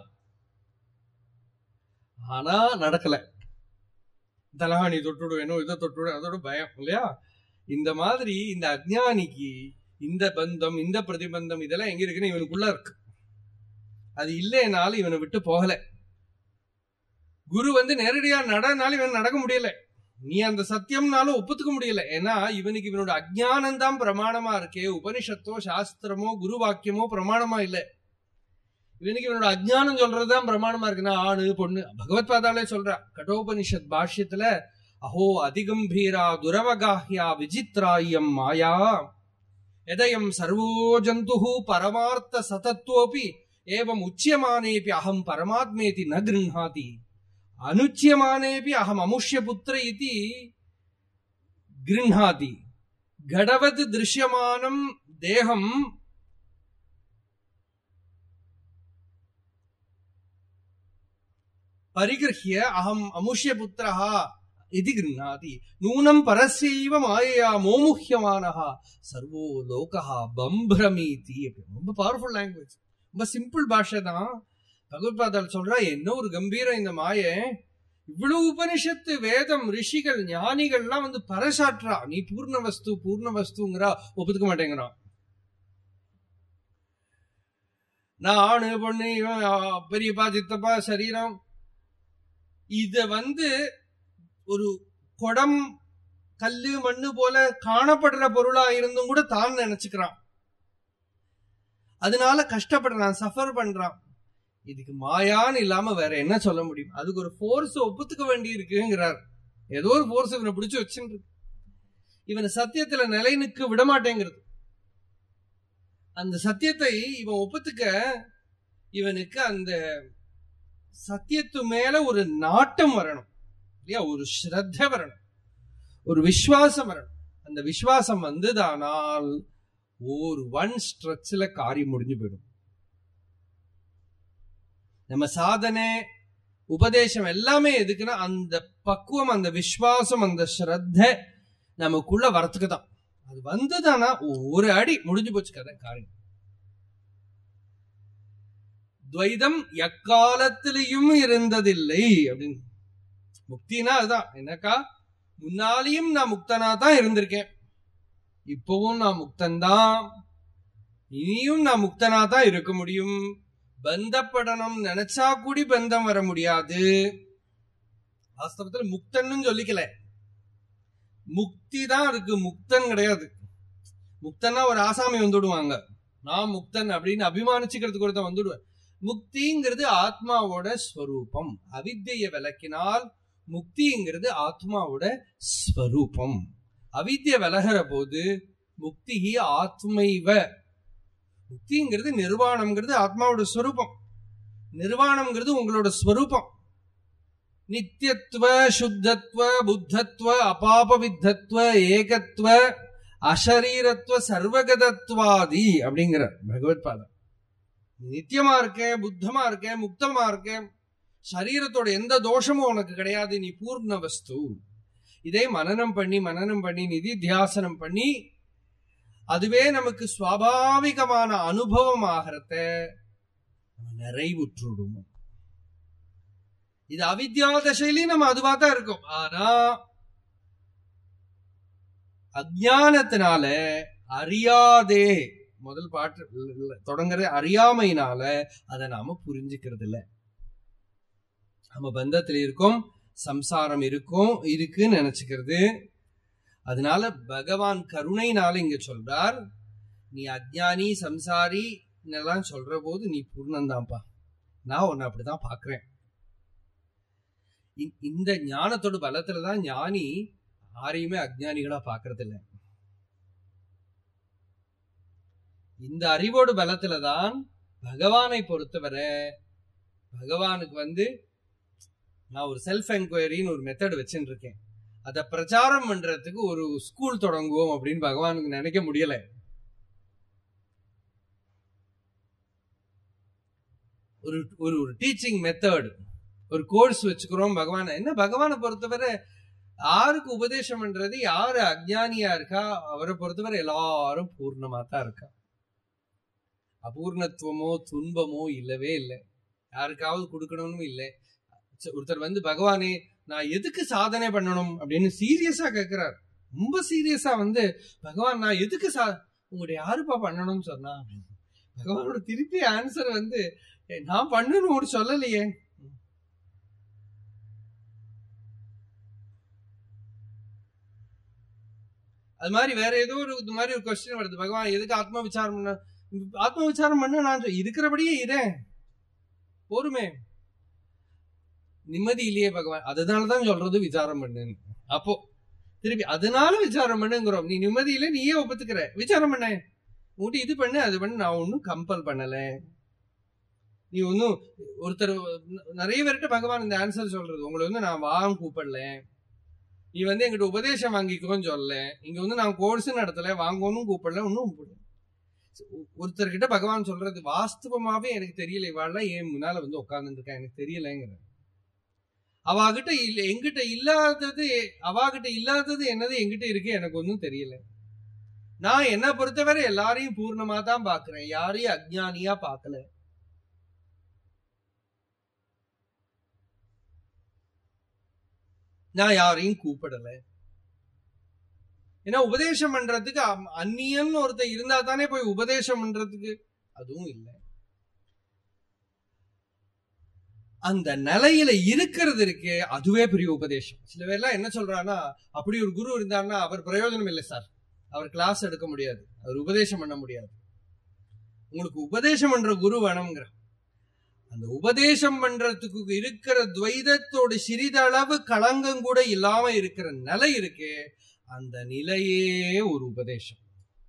Speaker 1: ஆனா நடக்கல தலகாணி தொட்டுடுவேனோ இதை தொட்டுடுவேன் அதோட பயம் இல்லையா இந்த மாதிரி இந்த அஜ்ஞானிக்கு இந்த பந்தம் இந்த பிரதிபந்தம் இதெல்லாம் எங்க இருக்குன்னு இவனுக்குள்ள இருக்கு அது இல்லைனாலும் இவனை விட்டு போகல குரு வந்து நேரடியா நடனாலும் இவன் நடக்க முடியல நீ அந்த சத்தியம்னாலும் ஒப்புத்துக்க முடியல ஏன்னா இவனுக்கு இவனோட அஜ்ஞானம் தான் பிரமாணமா இருக்கே உபனிஷத்தோ சாஸ்திரமோ குரு வாக்கியமோ பிரமாணமா இல்ல இவனுக்கு இவனோட அஜ்ஞானம் சொல்றதுதான் பிரமாணமா இருக்குன்னா ஆணு பொண்ணு பகவத் பாதாலே சொல்றா கட்டோபனிஷத் பாஷ்யத்துல அஹோ அதிகம்பீரா துரவகாஹ்யா விசித்ராயம் மாயா எதயம் சர்வோ ஜந்து பரமார்த்த சதத்வோபி ஏவம் உச்சியமானேபி அகம் பரமாத்மேதி ந கிருஹாதி அனுச்சியமானேபி அகம் அமுஷ்யபுத்திர இதி கிருஹாதி கடவத் திருஷ்யமானம் தேகம் பரிகிருஹ்ய அகம் அமுஷ்யபுத்திரஹா இது கிருஹாதி நூனம் பரஸ்யைவ மாயையா மோமுஹ்யமானஹா சர்வோ லோகஹா பம்பிரமீதி ரொம்ப பவர்ஃபுல் லாங்குவேஜ் ரொம்ப சிம்பிள் பாஷை தான் பகவத்பாதால் சொல்றா என்ன ஒரு கம்பீரம் இந்த மாய இவ்வளவு உபனிஷத்து வேதம் ரிஷிகள் ஞானிகள்லாம் வந்து பரசாற்றா நீ பூர்ண வஸ்து பூர்ண வஸ்துங்கிறா ஒப்புத்துக்க மாட்டேங்கிறான் நான் ஆணு பொண்ணு இவன் பெரியப்பா சித்தப்பா சரீரம் இத வந்து ஒரு குடம் கல்லு மண்ணு போல காணப்படுற பொருளா இருந்தும் கூட தான் நினைச்சுக்கிறான் அதனால கஷ்டப்படுறான் சஃபர் பண்றான் இதுக்கு மாயான்னு இல்லாம வேற என்ன சொல்ல முடியும் அதுக்கு ஒரு போர்ஸ் ஒப்புத்துக்க வேண்டி இருக்குங்கிறார் ஏதோ ஒரு போர்ஸ் இவனை பிடிச்சு வச்சுட்டு இவனை சத்தியத்துல நிலை நிற்க விட மாட்டேங்கிறது அந்த சத்தியத்தை இவன் ஒப்புத்துக்க இவனுக்கு அந்த சத்தியத்து மேல ஒரு நாட்டம் வரணும் இல்லையா ஒரு ஸ்ரத்த வரணும் ஒரு விசுவாசம் வரணும் அந்த விசுவாசம் வந்ததானால் ஒரு ஒன் ஸ்ட்ரெச்சில் காரியம் முடிஞ்சு போயிடும் நம்ம சாதனை உபதேசம் எல்லாமே எதுக்குன்னா அந்த பக்குவம் அந்த விசுவாசம் அந்த ஸ்ரத்த நமக்குள்ள வரத்துக்கு தான் அது வந்ததானா ஒரு அடி முடிஞ்சு போச்சு கதை காரியம் துவைதம் எக்காலத்திலையும் இருந்ததில்லை அப்படின்னு முக்தினா அதுதான் என்னக்கா முன்னாலேயும் நான் முக்தனா தான் இருந்திருக்கேன் இப்பவும் நான் முக்தன்தான் இனியும் நான் முக்தனா தான் இருக்க முடியும் பந்தப்படணும் நினைச்சா கூடி பந்தம் வர முடியாது வாஸ்தவத்துல முக்தன்னு சொல்லிக்கல முக்தி தான் இருக்கு முக்தன் கிடையாது முக்தன்னா ஒரு ஆசாமி வந்துடுவாங்க நான் முக்தன் அப்படின்னு அபிமானிச்சுக்கிறதுக்கு ஒருத்தன் வந்துடுவேன் முக்திங்கிறது ஆத்மாவோட ஸ்வரூபம் அவித்திய விளக்கினால் முக்திங்கிறது ஆத்மாவோட ஸ்வரூபம் அவித்திய விலகிற போது முக்தி ஆத்மைவ முக்திங்கிறது நிர்வாணம்ங்கிறது ஆத்மாவோட ஸ்வரூபம் நிர்வாணம்ங்கிறது உங்களோட ஸ்வரூபம் நித்தியத்துவ சுத்தத்துவ புத்தத்துவ அபாபவித்தத்துவ ஏகத்துவ அசரீரத்துவ சர்வகதத்வாதி அப்படிங்கிற பகவத் பாதம் நித்தியமா இருக்கேன் புத்தமா இருக்கேன் முக்தமா இருக்கேன் சரீரத்தோட எந்த தோஷமும் உனக்கு கிடையாது நீ பூர்ண வஸ்து இதை மனனம் பண்ணி மனனம் பண்ணி நிதி தியாசனம் பண்ணி அதுவே நமக்கு சுவாபாவிகமான அனுபவம் ஆகிறத நம்ம நிறைவுற்றுடும் இது அவித்யா தசையிலையும் நம்ம அதுவா தான் இருக்கும் ஆனா அஜானத்தினால அறியாதே முதல் பாட்டு தொடங்குறது அறியாமையினால அதை நாம புரிஞ்சுக்கிறது இல்ல நம்ம பந்தத்துல இருக்கோம் சம்சாரம் இருக்கும் இருக்குன்னு நினைச்சுக்கிறது அதனால பகவான் கருணைனால இங்க சொல்றார் நீ அஜ்ஞானி சம்சாரி எல்லாம் சொல்ற போது நீ பூர்ணந்தான்ப்பா நான் உன்னை அப்படிதான் பாக்குறேன் இந்த ஞானத்தோட பலத்துலதான் ஞானி யாரையுமே அஜ்ஞானிகளா பாக்குறது இல்ல இந்த அறிவோடு பலத்துலதான் பகவானை பொறுத்தவரை பகவானுக்கு வந்து நான் ஒரு செல்ஃப் என்கொயரின்னு ஒரு மெத்தட் வச்சுட்டு இருக்கேன் அதை பிரச்சாரம் பண்றதுக்கு ஒரு ஸ்கூல் தொடங்குவோம் அப்படின்னு பகவானுக்கு நினைக்க முடியல ஒரு ஒரு ஒரு டீச்சிங் மெத்தட் ஒரு கோர்ஸ் வச்சுக்கிறோம் பகவான் என்ன பகவானை பொறுத்தவரை யாருக்கு உபதேசம் பண்றது யாரு அஜ்ஞானியா இருக்கா அவரை பொறுத்தவரை எல்லாரும் பூர்ணமா தான் இருக்கா அபூர்ணத்துவமோ துன்பமோ இல்லவே இல்லை யாருக்காவது கொடுக்கணும்னு இல்லை ஒருத்தர் வந்து பகவானே நான் எதுக்கு சாதனை பண்ணணும் அப்படின்னு சீரியஸா கேட்கிறார் ரொம்ப சீரியஸா வந்து பகவான் நான் எதுக்கு சா உங்களுடைய யாருப்பா பண்ணணும்னு சொன்னா பகவானோட திருப்பி ஆன்சர் வந்து நான் பண்ணணும் ஒரு சொல்லலையே அது மாதிரி வேற ஏதோ ஒரு இது மாதிரி ஒரு கொஸ்டின் வருது பகவான் எதுக்கு ஆத்ம விசாரம் பண்ண ஆத்ம விசாரம் பண்ண நான் இருக்கிறபடியே இரேன் போருமே நிம்மதி இல்லையே பகவான் அதனாலதான் சொல்றது விசாரம் பண்ணுன்னு அப்போ திருப்பி அதனால விசாரம் பண்ணுங்கிறோம் நீ நிம்மதியில நீயே ஒப்புத்துக்கிற விசாரம் பண்ண உங்கள்கிட்ட இது பண்ணு அது பண்ணு நான் ஒன்னும் கம்பல் பண்ணல நீ ஒன்னும் ஒருத்தர் நிறைய பேர்கிட்ட பகவான் இந்த ஆன்சர் சொல்றது உங்களை வந்து நான் வாங்க கூப்பிடல நீ வந்து எங்கிட்ட உபதேசம் வாங்கிக்கோன்னு சொல்லல இங்க வந்து நான் கோர்ஸ் நடத்தல வாங்கணும் கூப்பிடல ஒன்னும் ஒருத்தர்கிட்ட பகவான் சொல்றது வாஸ்தவமாவே எனக்கு தெரியல இவாள்லாம் ஏன் முன்னால வந்து உட்கார்ந்து இருக்கா எனக்கு தெரியலங்கிற அவாகிட்ட இல்ல எங்கிட்ட இல்லாதது அவாகிட்ட இல்லாதது என்னது எங்கிட்ட இருக்கு எனக்கு ஒன்றும் தெரியல நான் என்ன பொறுத்தவரை எல்லாரையும் பூர்ணமா தான் பாக்குறேன் யாரையும் அஜ்ஞானியா பார்க்கல நான் யாரையும் கூப்பிடல ஏன்னா உபதேசம் பண்றதுக்கு அந்நியன் ஒருத்தர் இருந்தா தானே போய் உபதேசம் பண்றதுக்கு அதுவும் இல்லை அந்த நிலையில இருக்கிறது இருக்கு அதுவே பெரிய உபதேசம் சில பேர்லாம் என்ன சொல்றான்னா அப்படி ஒரு குரு இருந்தாருன்னா அவர் பிரயோஜனம் இல்லை சார் அவர் கிளாஸ் எடுக்க முடியாது அவர் உபதேசம் பண்ண முடியாது உங்களுக்கு உபதேசம் பண்ற குரு வேணுங்கிற அந்த உபதேசம் பண்றதுக்கு இருக்கிற துவைதத்தோட சிறிதளவு களங்கம் கூட இல்லாம இருக்கிற நிலை இருக்கு அந்த நிலையே ஒரு உபதேசம்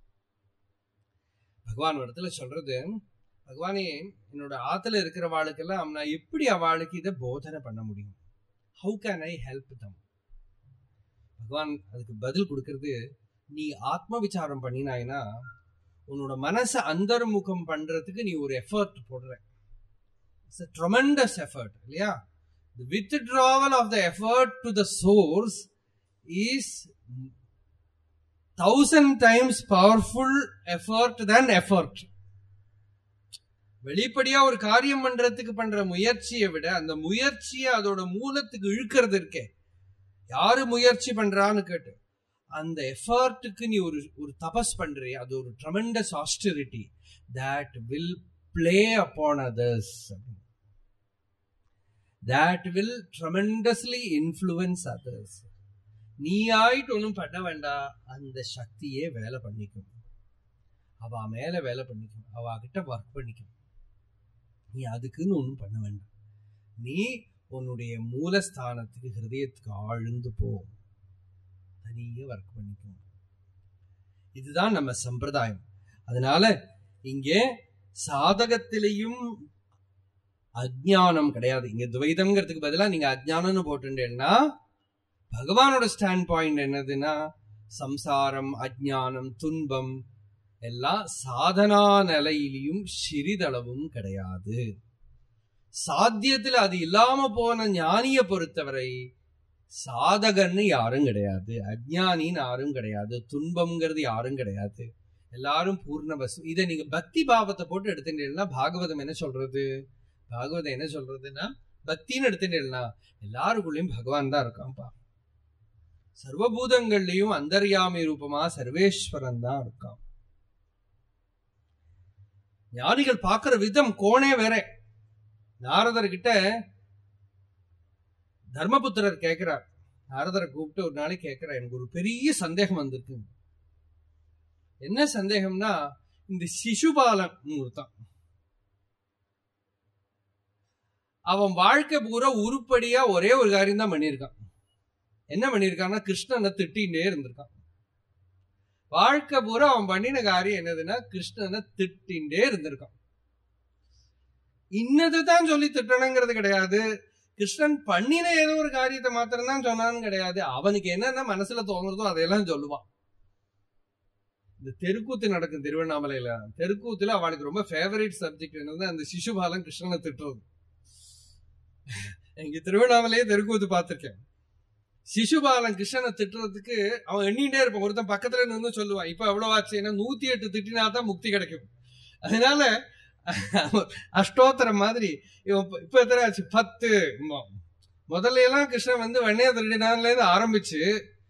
Speaker 1: பகவான் இடத்துல சொல்றது பகவானே என்னோட ஆத்துல இருக்கிற வாளுக்கெல்லாம் நான் எப்படி அவளுக்கு இதை போதனை பண்ண முடியும் how can I help them பகவான் அதுக்கு பதில் கொடுக்கறது நீ ஆத்ம விசாரம் பண்ணினாயினா உன்னோட மனசை அந்தர்முகம் பண்றதுக்கு நீ ஒரு எஃபர்ட் போடுற இட்ஸ் அ ட்ரமெண்டஸ் எஃபர்ட் இல்லையா The withdrawal of the effort to the source is thousand times powerful effort than effort. வெளிப்படையா ஒரு காரியம் பண்றதுக்கு பண்ற முயற்சியை விட அந்த முயற்சியை அதோட மூலத்துக்கு இழுக்கிறது இருக்கே யாரு முயற்சி பண்றான்னு கேட்டு அந்த எஃபர்ட்டுக்கு நீ ஒரு ஒரு தபஸ் பண்றிய அது ஒரு tremendous austerity that will play upon others that will tremendously influence others நீ ஆயிட்டு ஒன்றும் பண்ண வேண்டாம் அந்த சக்தியே வேலை பண்ணிக்கும் அவ மேல வேலை பண்ணிக்கும் அவ கிட்ட ஒர்க் பண்ணிக்கும் நீ அதுக்குன்னு ஒன்றும் பண்ண வேண்டாம் நீ உன்னுடைய மூலஸ்தானத்துக்கு ஹிருதயத்துக்கு ஆழ்ந்து போ தனியே ஒர்க் பண்ணிக்கும் இதுதான் நம்ம சம்பிரதாயம் அதனால இங்கே சாதகத்திலையும் அஜ்ஞானம் கிடையாது இங்க துவைதம்ங்கிறதுக்கு பதிலா நீங்க அஜ்ஞானம்னு போட்டுட்டேன்னா பகவானோட ஸ்டாண்ட் பாயிண்ட் என்னதுன்னா சம்சாரம் அஜ்ஞானம் துன்பம் எல்லாம் சாதனா நிலையிலையும் சிறிதளவும் கிடையாது சாத்தியத்துல அது இல்லாம போன ஞானிய பொறுத்தவரை சாதகன்னு யாரும் கிடையாது அஜ்ஞானின்னு யாரும் கிடையாது துன்பம்ங்கிறது யாரும் கிடையாது எல்லாரும் பூர்ண வசு இதை நீங்க பக்தி பாவத்தை போட்டு எடுத்துட்டீங்கன்னா பாகவதம் என்ன சொல்றது பாகவதம் என்ன சொல்றதுன்னா பக்தின்னு எடுத்துட்டீங்கன்னா எல்லாருக்குள்ளயும் பகவான் தான் இருக்கான்ப்பா சர்வபூதங்கள்லயும் அந்தர்யாமி ரூபமா சர்வேஸ்வரன் தான் இருக்கான் ஞானிகள் பார்க்கிற விதம் கோணே வேற நாரதர்கிட்ட தர்மபுத்திரர் கேட்கிறார் நாரதரை கூப்பிட்டு ஒரு நாளைக்கு கேட்கிறார் எனக்கு ஒரு பெரிய சந்தேகம் வந்திருக்கு என்ன சந்தேகம்னா இந்த சிசுபாலன் ஒருத்தான் அவன் வாழ்க்கை பூரா உருப்படியா ஒரே ஒரு காரியம் தான் பண்ணியிருக்கான் என்ன பண்ணியிருக்கான்னா கிருஷ்ணனை திட்டிகிட்டே இருந்திருக்கான் வாழ்க்கை பூரா அவன் பண்ணின காரியம் என்னதுன்னா கிருஷ்ணனை திட்டிகிட்டே இருந்திருக்கான் இன்னதுதான் சொல்லி திட்டணுங்கிறது கிடையாது கிருஷ்ணன் பண்ணின ஏதோ ஒரு காரியத்தை மாத்திரம் தான் சொன்னான்னு கிடையாது அவனுக்கு என்னென்ன மனசுல தோணுறதோ அதையெல்லாம் சொல்லுவான் இந்த தெருக்கூத்து நடக்கும் திருவண்ணாமலையில தெருக்கூத்துல அவளுக்கு ரொம்ப ஃபேவரட் சப்ஜெக்ட் என்னது அந்த சிசுபாலன் கிருஷ்ணனை திட்டுறது இங்க திருவண்ணாமலையே தெருக்கூத்து பார்த்திருக்கேன் சிசுபாலன் கிருஷ்ணனை திட்டுறதுக்கு அவன் எண்ணிட்டே இருப்பான் ஒருத்தன் பக்கத்துல நின்று சொல்லுவான் இப்ப எவ்வளவு ஆச்சு ஏன்னா நூத்தி எட்டு திட்டினா தான் முக்தி கிடைக்கும் அதனால அஷ்டோத்தரம் மாதிரி இவன் இப்ப எத்தனை ஆச்சு பத்து முதல்ல எல்லாம் கிருஷ்ணன் வந்து வன்னியா திருடினான்ல இருந்து ஆரம்பிச்சு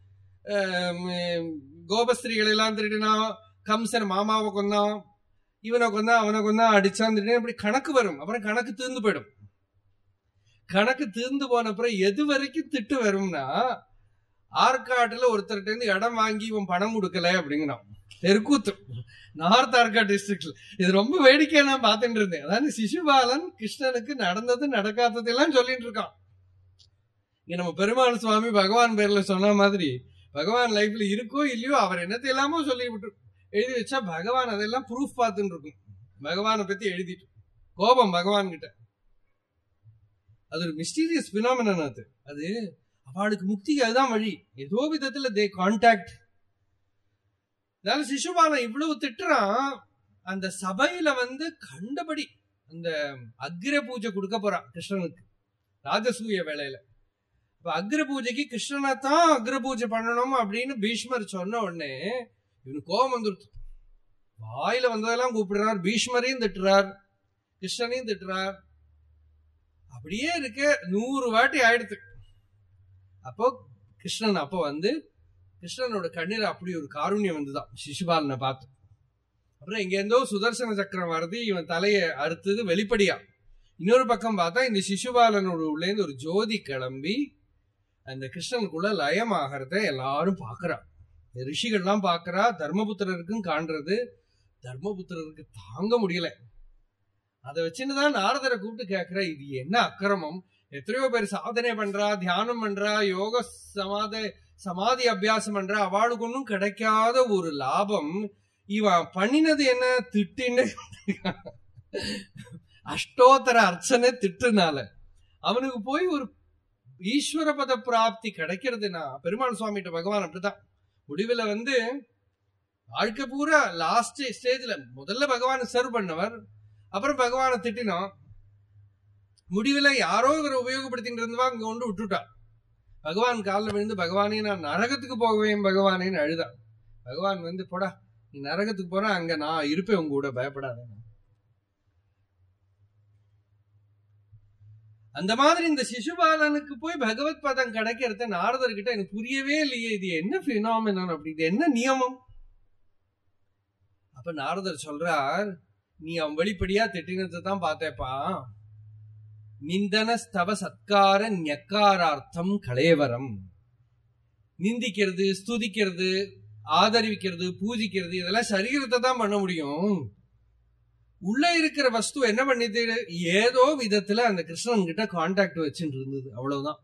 Speaker 1: கோபஸ்திரீகள் எல்லாம் திருடினான் கம்சன் மாமாவை கொன்னான் இவனை கொந்தா அவனை கொந்தா அடிச்சான் திருடினா இப்படி கணக்கு வரும் அப்புறம் கணக்கு தீர்ந்து போயிடும் கணக்கு தீர்ந்து போன அப்புறம் எது வரைக்கும் திட்டு வரும்னா ஆற்காட்டுல ஒருத்தர்கிட்ட இருந்து இடம் வாங்கி இவன் பணம் கொடுக்கல அப்படிங்கிறான் தெருக்கூத்து நார்த் ஆர்காட் டிஸ்ட்ரிக்ட்ல இது ரொம்ப வேடிக்கையா நான் பார்த்துட்டு இருந்தேன் அதாவது சிசுபாலன் கிருஷ்ணனுக்கு நடந்தது நடக்காதது எல்லாம் சொல்லிட்டு இருக்கான் இங்க நம்ம பெருமாள் சுவாமி பகவான் பேர்ல சொன்ன மாதிரி பகவான் லைஃப்ல இருக்கோ இல்லையோ அவர் என்னத்தை எல்லாமோ சொல்லி விட்டு எழுதி வச்சா பகவான் அதெல்லாம் ப்ரூஃப் பார்த்துட்டு இருக்கும் பகவானை பத்தி எழுதிட்டு கோபம் பகவான் கிட்ட அது ஒரு மிஸ்டீரியஸ் பினாமினன் அது அது அவளுக்கு முக்திக்கு அதுதான் வழி ஏதோ விதத்துல தே கான்டாக்ட் அதனால சிசுபாலன் இவ்வளவு திட்டுறான் அந்த சபையில வந்து கண்டபடி அந்த அக்ர பூஜை கொடுக்க போறான் கிருஷ்ணனுக்கு ராஜசூய வேலையில இப்ப அக்ர பூஜைக்கு கிருஷ்ணனை தான் அக்ர பூஜை பண்ணணும் அப்படின்னு பீஷ்மர் சொன்ன உடனே இவனுக்கு கோபம் வந்துருச்சு வாயில வந்ததெல்லாம் கூப்பிடுறார் பீஷ்மரையும் திட்டுறார் கிருஷ்ணனையும் திட்டுறார் அப்படியே இருக்க நூறு வாட்டி ஆயிடுத்து அப்போ கிருஷ்ணன் அப்போ வந்து கிருஷ்ணனோட கண்ணீர் அப்படி ஒரு காருண்யம் வந்துதான் சிசுபாலனை பார்த்து அப்புறம் இங்க இருந்தோ சுதர்சன சக்கரம் வருது இவன் தலையை அறுத்தது வெளிப்படையா இன்னொரு பக்கம் பார்த்தா இந்த சிசுபாலனோட உள்ளேந்து ஒரு ஜோதி கிளம்பி அந்த கிருஷ்ணனுக்குள்ள லயம் ஆகிறத எல்லாரும் பாக்குறா ரிஷிகள்லாம் பாக்குறா தர்மபுத்திரருக்கும் காண்றது தர்மபுத்திரருக்கு தாங்க முடியல அதை வச்சுன்னு நாரதரை கூப்பிட்டு கேட்கிற இது என்ன அக்கிரமம் எத்தனையோ பேர் சாதனை பண்றா தியானம் பண்றா யோக சமாத சமாதி அபியாசம் பண்ற அவளுக்கு ஒன்றும் கிடைக்காத ஒரு லாபம் இவன் பண்ணினது என்ன திட்டின்னு அஷ்டோத்தர அர்ச்சனை திட்டுனால அவனுக்கு போய் ஒரு ஈஸ்வர பத பிராப்தி கிடைக்கிறதுனா பெருமாள் சுவாமிகிட்ட பகவான் அப்படிதான் முடிவுல வந்து வாழ்க்கை பூரா லாஸ்ட் ஸ்டேஜ்ல முதல்ல பகவானை சர்வ் பண்ணவர் அப்புறம் பகவானை திட்டினோம் முடிவுல யாரோ இவரை உபயோகப்படுத்திட்டு இருந்தவா அங்க கொண்டு விட்டுட்டா பகவான் காலில் விழுந்து பகவானே நான் நரகத்துக்கு போவேன் பகவானேன்னு அழுதான் பகவான் வந்து போடா நீ நரகத்துக்கு போனா அங்க நான் இருப்பேன் உங்க கூட பயப்படாத அந்த மாதிரி இந்த சிசுபாலனுக்கு போய் பகவத் பதம் கிடைக்கிறத நாரதர்கிட்ட எனக்கு புரியவே இல்லையே இது என்ன பினாமினன் அப்படி இது என்ன நியமம் அப்ப நாரதர் சொல்றார் நீ அவன் வெளிப்படியா திட்டினத்தை தான் பார்த்தேப்பா நிந்தன ஸ்தவ சத்கார ஞக்காரார்த்தம் கலேவரம் நிந்திக்கிறது ஸ்துதிக்கிறது ஆதரிக்கிறது பூஜிக்கிறது இதெல்லாம் சரீரத்தை தான் பண்ண முடியும் உள்ள இருக்கிற வஸ்து என்ன பண்ணிது ஏதோ விதத்துல அந்த கிருஷ்ணன் கிட்ட கான்டாக்ட் வச்சுட்டு இருந்தது அவ்வளவுதான்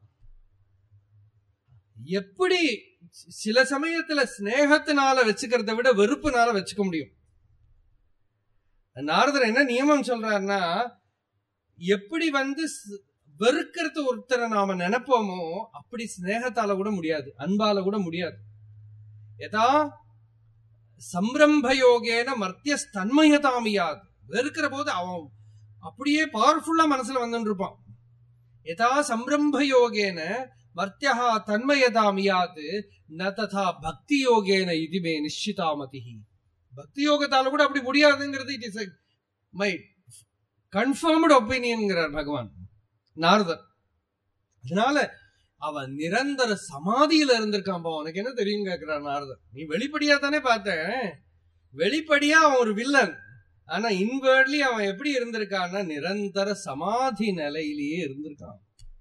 Speaker 1: எப்படி சில சமயத்துல ஸ்னேகத்தினால வச்சுக்கிறத விட வெறுப்புனால வச்சுக்க முடியும் நாரதர் என்ன நியமம் சொல்றாருன்னா எப்படி வந்து ஸ்- வெறுக்கிறது ஒருத்தரை நாம நினைப்போமோ அப்படி சிநேகத்தால கூட முடியாது அன்பால கூட முடியாது எதா சம்பிரம்பயோகேன மர்த்திய தன்மயதாமியாது வெறுக்கிற போது அவன் அப்படியே பவர்ஃபுல்லா மனசுல வந்துட்டு இருப்பான் எதா சம்பிரம்பயோகேன மர்த்தியா தன்மயதாமியாது ந ததா பக்தி யோகேன இதுமே நிச்சிதாமதி பக்தி யோகத்தால கூட அப்படி முடியாதுங்கிறது இட் இஸ் மை கன்ஃபர்ம்டு ஒப்பீனியன்கிறார் பகவான் நாரதர் அதனால அவன் நிரந்தர சமாதியில இருந்திருக்கான் உனக்கு என்ன தெரியும் கேக்குறார் நாரதர் நீ வெளிப்படையா தானே பார்த்த வெளிப்படையா அவன் ஒரு வில்லன் ஆனா இன்வேர்ட்லி அவன் எப்படி இருந்திருக்கான்னா நிரந்தர சமாதி நிலையிலேயே இருந்திருக்கான்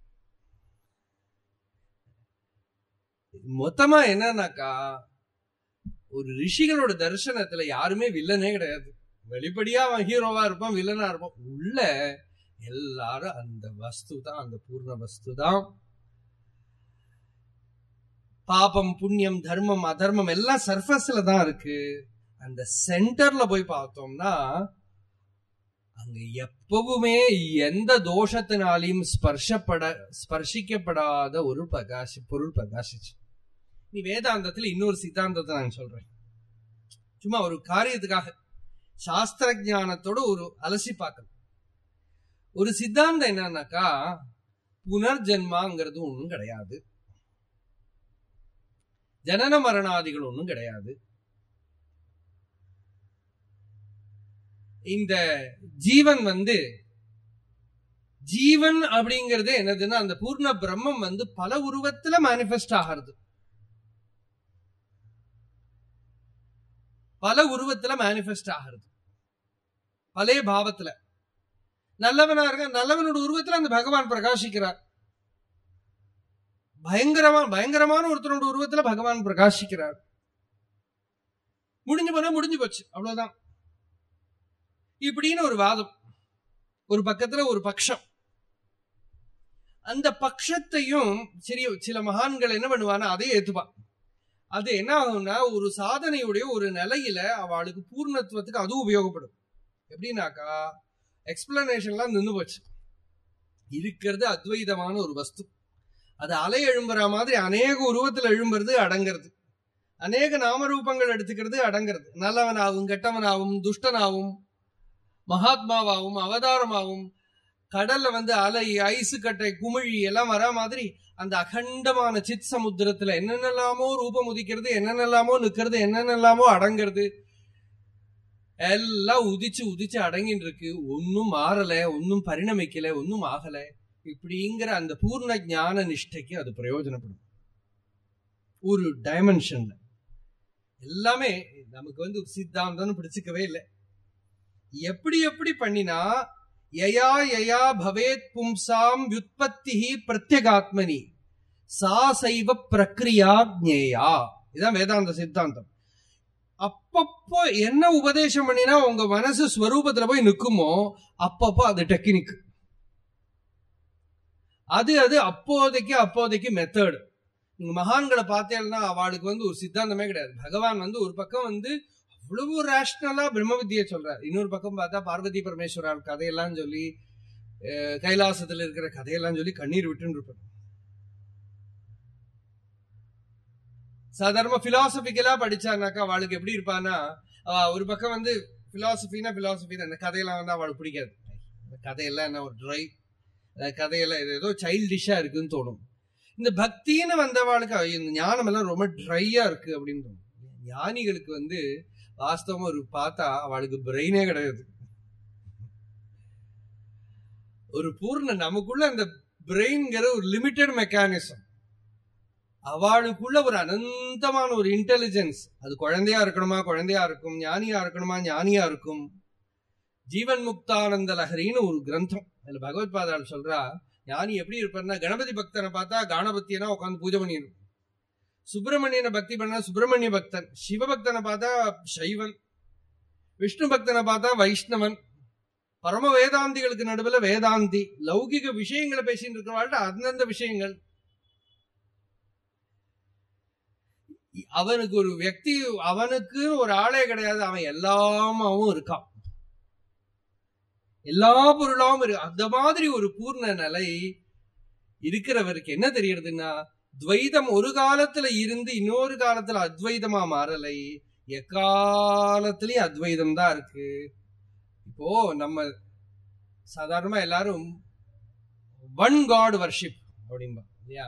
Speaker 1: மொத்தமா என்னன்னாக்கா ஒரு ரிஷிகளோட தரிசனத்துல யாருமே வில்லனே கிடையாது வெளிப்படையா அவன் ஹீரோவா இருப்பான் வில்லனா இருப்பான் உள்ள எல்லாரும் அந்த வஸ்து தான் அந்த பூர்ண வஸ்து தான் பாபம் புண்ணியம் தர்மம் அதர்மம் எல்லாம் சர்ஃபஸ்ல தான் இருக்கு அந்த சென்டர்ல போய் பார்த்தோம்னா அங்க எப்பவுமே எந்த தோஷத்தினாலையும் ஸ்பர்ஷப்பட ஸ்பர்ஷிக்கப்படாத ஒரு பிரகாசி பொருள் பிரகாசிச்சு நீ வேதாந்தத்துல இன்னொரு சித்தாந்தத்தை நான் சொல்றேன் சும்மா ஒரு காரியத்துக்காக சாஸ்திர ஞானத்தோட ஒரு அலசி பார்க்கணும் ஒரு சித்தாந்தம் என்னன்னாக்கா புனர்ஜென்மாங்கிறது ஒண்ணும் கிடையாது ஜனன மரணாதிகள் ஒண்ணும் கிடையாது இந்த ஜீவன் வந்து ஜீவன் அப்படிங்கிறது என்னதுன்னா அந்த பூர்ண பிரம்மம் வந்து பல உருவத்துல மேனிஃபெஸ்ட் ஆகிறது பல உருவத்துல மேனிஃபெஸ்ட் ஆகிறது பலே பாவத்துல நல்லவனா இருக்க நல்லவனோட உருவத்துல அந்த பகவான் பிரகாசிக்கிறார் பயங்கரமா பயங்கரமான ஒருத்தனோட உருவத்துல பகவான் பிரகாசிக்கிறார் முடிஞ்சு போனா முடிஞ்சு போச்சு அவ்வளவுதான் இப்படின்னு ஒரு வாதம் ஒரு பக்கத்துல ஒரு பக்ஷம் அந்த பக்ஷத்தையும் சரி சில மகான்கள் என்ன பண்ணுவானா அதை ஏத்துப்பா அது என்ன ஆகும்னா ஒரு சாதனையுடைய ஒரு நிலையில அவளுக்கு பூர்ணத்துவத்துக்கு அதுவும் உபயோகப்படும் எப்படின்னாக்கா எக்ஸ்பிளனேஷன்லாம் நின்று போச்சு இருக்கிறது அத்வைதமான ஒரு வஸ்து அது அலை எழும்புற மாதிரி அநேக உருவத்தில் எழும்புறது அடங்கிறது அநேக நாமரூபங்கள் எடுத்துக்கிறது அடங்கிறது நல்லவனாகவும் கெட்டவனாகவும் துஷ்டனாகவும் மகாத்மாவாகவும் அவதாரமாகவும் கடல்ல வந்து அலை ஐசு கட்டை குமிழி எல்லாம் வர மாதிரி அந்த அகண்டமான சித் சமுத்திரத்துல என்னென்னலாமோ ரூபம் உதிக்கிறது என்னென்னலாமோ நிக்கிறது என்னென்னலாமோ அடங்கிறது எல்லாம் உதிச்சு உதிச்சு அடங்கிட்டு இருக்கு ஒன்னும் மாறல ஒன்னும் பரிணமிக்கல ஒன்னும் ஆகல இப்படிங்கிற அந்த பூர்ண ஞான நிஷ்டைக்கு அது பிரயோஜனப்படும் ஒரு டைமென்ஷன்ல எல்லாமே நமக்கு வந்து சித்தாந்தம்னு பிடிச்சிக்கவே இல்லை எப்படி எப்படி பண்ணினா யயா யயா பவேத் பும்சாம் வியுத்பத்தி பிரத்யகாத்மனி சா சைவ பிரக்ரியா ஜேயா இதான் வேதாந்த சித்தாந்தம் அப்பப்போ என்ன உபதேசம் பண்ணினா உங்க மனசு ஸ்வரூபத்துல போய் நிக்குமோ அப்பப்போ அது டெக்னிக் அது அது அப்போதைக்கு அப்போதைக்கு மெத்தடு நீங்க மகான்களை பார்த்தேன்னா அவளுக்கு வந்து ஒரு சித்தாந்தமே கிடையாது பகவான் வந்து ஒரு பக்கம் வந்து அவ்வளவு ரேஷனலா பிரம்ம வித்தியை சொல்றார் இன்னொரு பக்கம் பார்த்தா பார்வதி பரமேஸ்வரர் கதையெல்லாம் சொல்லி அஹ், கைலாசத்துல இருக்கிற கதையெல்லாம் சொல்லி கண்ணீர் விட்டுன்னு இருப்பார் சாதாரண பிலாசபிக்கலா படிச்சானாக்கா அவளுக்கு எப்படி இருப்பான்னா அவ ஒரு பக்கம் வந்து பிலாசபினா பிலாசபி தான் இந்த கதையெல்லாம் வந்து அவளுக்கு பிடிக்காது இந்த கதையெல்லாம் என்ன ஒரு ட்ரை கதையெல்லாம் இது ஏதோ சைல்டிஷா இருக்குன்னு தோணும் இந்த பக்தின்னு வந்தவாளுக்கு ஐயோ, இந்த ஞானம் எல்லாம் ரொம்ப ட்ரையா இருக்கு அப்படின்னு தோணும் ஞானிகளுக்கு வந்து வாஸ்தவமா ஒரு பார்த்தா அவளுக்கு பிரெயினே கிடையாது ஒரு பூர்ண நமக்குள்ள அந்த பிரெயின்ங்கிற ஒரு லிமிட்டெட் மெக்கானிசம் அவளுக்குள்ள ஒரு அனந்தமான ஒரு இன்டெலிஜென்ஸ் அது குழந்தையா இருக்கணுமா குழந்தையா இருக்கும் ஞானியா இருக்கணுமா ஞானியா இருக்கும் ஜீவன் முக்தானந்த லஹரின்னு ஒரு கிரந்தம் அதுல பகவத் பாதாள் சொல்றா ஞானி எப்படி இருப்பார்னா கணபதி பக்தனை பார்த்தா கானபத்தியனா உட்காந்து பூஜை பண்ணிடும் சுப்பிரமணியனை பக்தி பண்ணா சுப்பிரமணிய பக்தன் சிவபக்தனை பார்த்தா சைவன் விஷ்ணு பக்தனை பார்த்தா வைஷ்ணவன் பரம வேதாந்திகளுக்கு நடுவுல வேதாந்தி லௌகிக விஷயங்களை பேசிட்டு இருக்கிறவாழ்கிட்ட அந்தந்த விஷயங்கள் அவனுக்கு ஒரு వ్యక్తి அவனுக்கு ஒரு ஆளே கிடையாது அவன் எல்லாமாவும் இருக்கான் எல்லா பொருளாவும் இருக்கு அந்த மாதிரி ஒரு பூர்ண நிலை இருக்கிறவருக்கு என்ன தெரியறதுன்னா துவைதம் ஒரு காலத்துல இருந்து இன்னொரு காலத்துல அத்வைதமா மாறலை எக்காலத்திலயும் அத்வைதம் தான் இருக்கு இப்போ நம்ம சாதாரணமா எல்லாரும் ஒன் காட் வர்ஷிப் அப்படிம்பா இல்லையா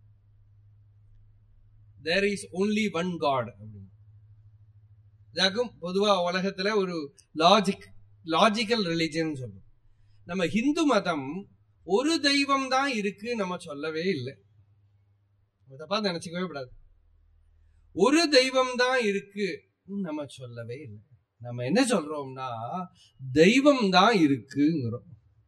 Speaker 1: there is only one god அப்படின்னு இதாக்கும் பொதுவா உலகத்துல ஒரு லாஜிக் லாஜிக்கல் ரிலிஜன் சொல்லும் நம்ம ஹிந்து மதம் ஒரு தெய்வம் தான் இருக்கு நம்ம சொல்லவே இல்லை தப்பா நினைச்சுக்கவே கூடாது ஒரு தெய்வம் தான் இருக்கு நம்ம சொல்லவே இல்லை நம்ம என்ன சொல்றோம்னா தெய்வம் தான் இருக்குங்கிறோம்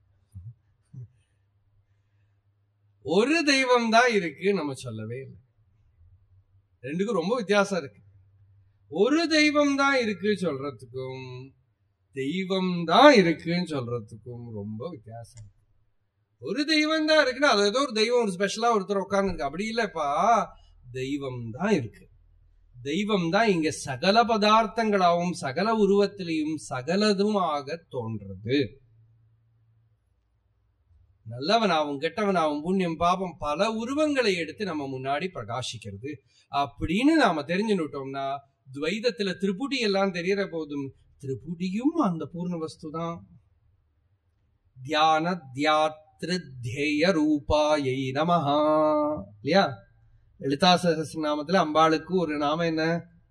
Speaker 1: ஒரு தெய்வம் தான் இருக்கு நம்ம சொல்லவே இல்லை ரெண்டுக்கும் ரொம்ப வித்தியாசம் இருக்கு ஒரு தெய்வம் தான் இருக்கு சொல்றதுக்கும் தெய்வம் தான் இருக்குன்னு சொல்றதுக்கும் ரொம்ப வித்தியாசம் இருக்கு ஒரு தெய்வம் தான் இருக்குன்னா அது ஏதோ ஒரு தெய்வம் ஒரு ஸ்பெஷலா ஒருத்தர் உட்கார்ந்து அப்படி இல்லப்பா தெய்வம் தான் இருக்கு தெய்வம் தான் இங்க சகல பதார்த்தங்களாகவும் சகல உருவத்திலையும் சகலதுமாக தோன்றது நல்லவனாவும் கெட்டவனாவும் புண்ணியம் பாபம் பல உருவங்களை எடுத்து நம்ம முன்னாடி பிரகாசிக்கிறது அப்படின்னு நாம தெரிஞ்சுட்டோம்னா துவைதத்துல திரிபுடி எல்லாம் தெரியற போதும் திரிபுடியும் அந்த பூர்ண வஸ்து தான் தியான தியாத்ருத்யேய ரூபாயை நமஹா இல்லையா லலிதா சகசிரநாமத்துல அம்பாளுக்கு ஒரு நாமம் என்ன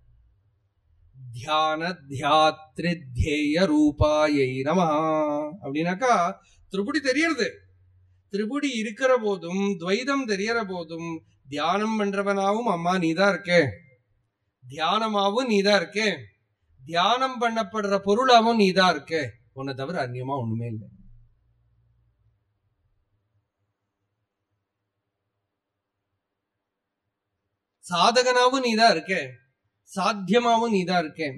Speaker 1: தியான தியாத்ருத்யேய ரூபாயை நமஹா அப்படின்னாக்கா திரிபுடி தெரியறது திரிபுடி இருக்கிற போதும் துவைதம் தெரியற போதும் தியானம் பண்றவனாவும் அம்மா நீதான் இருக்கே தியானமாவும் நீதான் இருக்கே தியானம் பண்ணப்படுற பொருளாவும் நீதான் இருக்கே உன்னை தவிர அந்நியமா ஒண்ணுமே இல்லை சாதகனாவும் நீதான் இருக்கே சாத்தியமாவும் நீதான் இருக்கேன்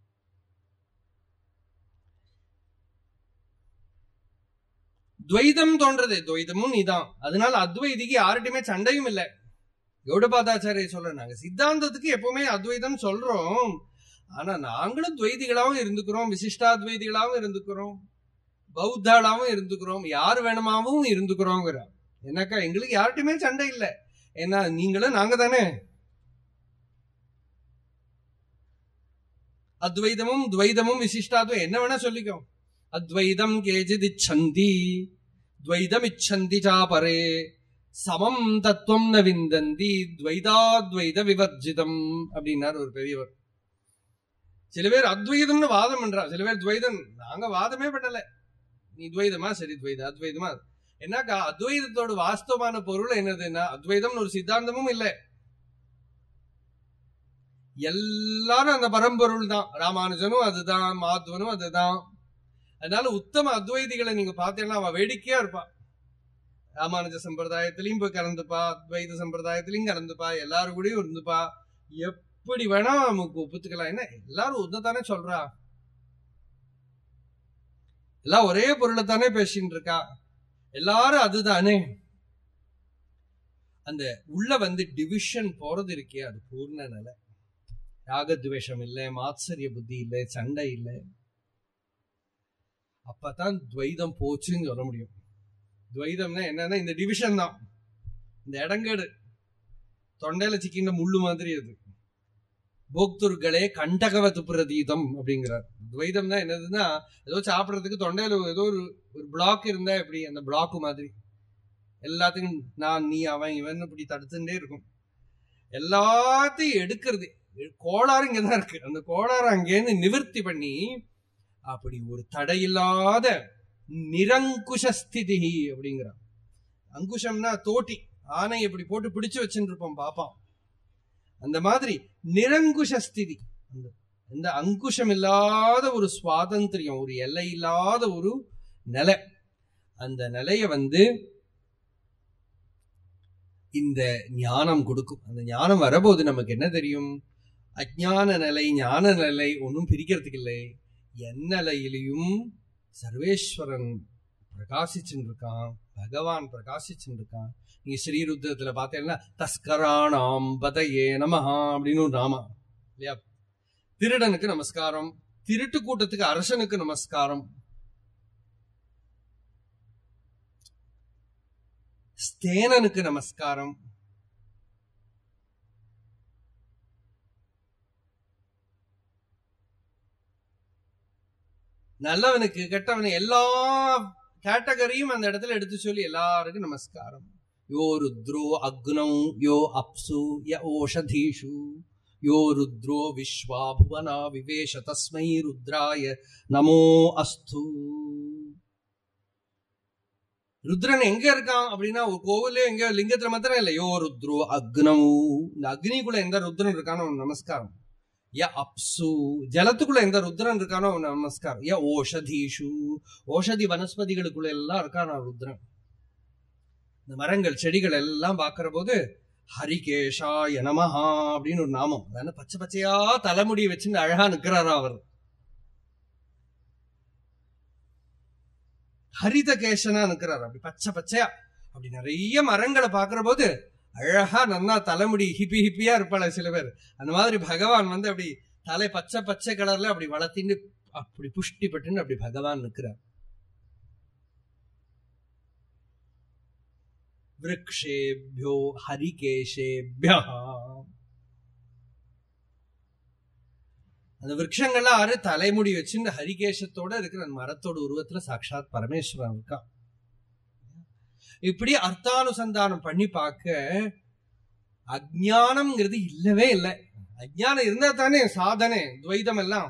Speaker 1: துவைதம் தோன்றது துவைதமும் நீதான் அதனால அத்வைதிக்கு யார்கிட்டயுமே சண்டையும் இல்லை கௌடபாதாச்சாரிய சொல்றேன் நாங்க சித்தாந்தத்துக்கு எப்பவுமே அத்வைதம் சொல்றோம் ஆனா நாங்களும் துவைதிகளாவும் இருந்துக்கிறோம் விசிஷ்டாத்வைதிகளாவும் இருந்துக்கிறோம் பௌத்தாளாவும் இருந்துக்கிறோம் யார் வேணுமாவும் இருந்துக்கிறோங்கிற என்னக்கா எங்களுக்கு யார்கிட்டயுமே சண்டை இல்லை ஏன்னா நீங்களும் நாங்க தானே அத்வைதமும் துவைதமும் விசிஷ்டாத்வைதம் என்ன வேணா சொல்லிக்கோ அத்வைதம் கேஜித் இச்சந்தி துவைதம் இச்சந்தி சாபரே சமம் தத்துவம் ந விந்தந்தி துவைதாத்வைத விவர்ஜிதம் அப்படின்னார் ஒரு பெரியவர் சில பேர் அத்வைதம்னு வாதம் பண்றா சில பேர் துவைதம் நாங்க வாதமே பண்ணல நீ துவைதமா சரி துவைத அத்வைதமா என்னக்கா அத்வைதத்தோட வாஸ்தவமான பொருள் என்னதுன்னா அத்வைதம்னு ஒரு சித்தாந்தமும் இல்லை எல்லாரும் அந்த பரம்பொருள் தான் ராமானுஜனும் அதுதான் மாத்வனும் அதுதான் அதனால உத்தம அத்வைதிகளை நீங்க பார்த்தீங்கன்னா அவ வேடிக்கையா இருப்பா ராமானுஜ சம்பிரதாயத்திலையும் போய் கலந்துப்பா அத்வைத சம்பிரதாயத்திலையும் கலந்துப்பா எல்லாரும் கூடயும் இருந்துப்பா எப்படி வேணா நமக்கு ஒப்புத்துக்கலாம் என்ன எல்லாரும் ஒன்னதானே சொல்றா எல்லாம் ஒரே பொருளை தானே பேசிட்டு இருக்கா எல்லாரும் அதுதானே அந்த உள்ள வந்து டிவிஷன் போறது இருக்கே அது பூர்ண நிலை ராகத்வேஷம் இல்லை மாத்சரிய புத்தி இல்லை சண்டை இல்லை அப்பதான் துவைதம் போச்சுன்னு சொல்ல முடியும் துவைதம்னா என்னன்னா இந்த டிவிஷன் தான் இந்த இடங்கேடு தொண்டையில சிக்கின்ற முள்ளு மாதிரி அது போக்துர்களே கண்டகவத்து பிரதீதம் அப்படிங்கிறார் துவைதம்னா என்னதுன்னா ஏதோ சாப்பிடறதுக்கு தொண்டையில ஏதோ ஒரு ஒரு பிளாக் இருந்தா எப்படி அந்த பிளாக் மாதிரி எல்லாத்துக்கும் நான் நீ அவன் இவன் இப்படி தடுத்துட்டே இருக்கும் எல்லாத்தையும் எடுக்கிறது கோளாறு இங்கதான் இருக்கு அந்த கோளாறு அங்கேருந்து நிவர்த்தி பண்ணி அப்படி ஒரு தடையில்லாத நிரங்குஷஸ்திதி அப்படிங்கிறான் அங்குஷம்னா தோட்டி ஆனை இப்படி போட்டு பிடிச்சு வச்சுட்டு இருப்போம் பாப்பான் அந்த மாதிரி நிரங்குஷஸ்திதி அந்த இந்த அங்குஷம் இல்லாத ஒரு சுவாதந்திரியம் ஒரு எல்லை இல்லாத ஒரு நிலை அந்த நிலைய வந்து இந்த ஞானம் கொடுக்கும் அந்த ஞானம் வரபோது நமக்கு என்ன தெரியும் அஜான நிலை ஞான நிலை ஒன்றும் பிரிக்கிறதுக்கு இல்லை எந்நிலையிலையும் சர்வேஸ்வரன் பிரகாசிச்சுட்டு இருக்கான் பகவான் பிரகாசிச்சுட்டு இருக்கான் நீங்க ஸ்ரீருத்திரத்துல பார்த்தீங்கன்னா தஸ்கராணாம் பதையே நமஹா அப்படின்னு ஒரு நாமா இல்லையா திருடனுக்கு நமஸ்காரம் திருட்டு கூட்டத்துக்கு அரசனுக்கு நமஸ்காரம் தேனனுக்கு நமஸ்காரம் நல்லவனுக்கு கெட்டவனு எல்லா கேட்டகரியும் அந்த இடத்துல எடுத்து சொல்லி எல்லாருக்கும் நமஸ்காரம் யோ ருத்ரோ அக்னௌ யோ அப்சு ய ஓஷதீஷு யோ ருத்ரோ விஸ்வா புவனா விவேஷ தஸ்மை ருத்ராய நமோ அஸ்து ருத்ரன் எங்க இருக்கான் அப்படின்னா ஒரு கோவிலே எங்க லிங்கத்துல மாத்திரம் இல்ல யோ ருத்ரோ அக்னவு இந்த அக்னிக்குள்ள எந்த ருத்ரன் இருக்கானோ அவனுக்கு நமஸ்காரம் ய அப்சு ஜலத்துக்குள்ள எந்த ருத்ரன் இருக்கானோ அவன் நமஸ்காரம் ய ஓஷதீஷு ஓஷதி வனஸ்பதிகளுக்குள்ள எல்லாம் இருக்கானா ருத்ரன் இந்த மரங்கள் செடிகள் எல்லாம் பாக்குற போது ஹரிகேஷா யனமஹா அப்படின்னு ஒரு நாமம் அதான பச்சை பச்சையா தலைமுடி வச்சுன்னு அழகா நிக்கிறாரா அவர் ஹரித கேசனா நிக்கிறார் அப்படி பச்சை பச்சையா அப்படி நிறைய மரங்களை பாக்குற போது அழகா நன்னா தலைமுடி ஹிப்பி ஹிப்பியா இருப்பாள சில பேர் அந்த மாதிரி பகவான் வந்து அப்படி தலை பச்சை பச்சை கலர்ல அப்படி வளர்த்தின்னு அப்படி புஷ்டி பட்டுன்னு அப்படி பகவான் நிக்கிறார் விரக்ஷேபியோ ஹரிகேஷேபியா அந்த விரக்ஷங்கள்லாம் ஆறு தலைமுடி வச்சு இந்த ஹரிகேஷத்தோட இருக்கிற அந்த மரத்தோட உருவத்துல சாட்சாத் பரமேஸ்வரன் இருக்கான் இப்படி அர்த்தானுசந்தானம் பண்ணி பார்க்க அஜானம்ங்கிறது இல்லவே இல்லை அஜானம் இருந்தா தானே சாதனை துவைதம் எல்லாம்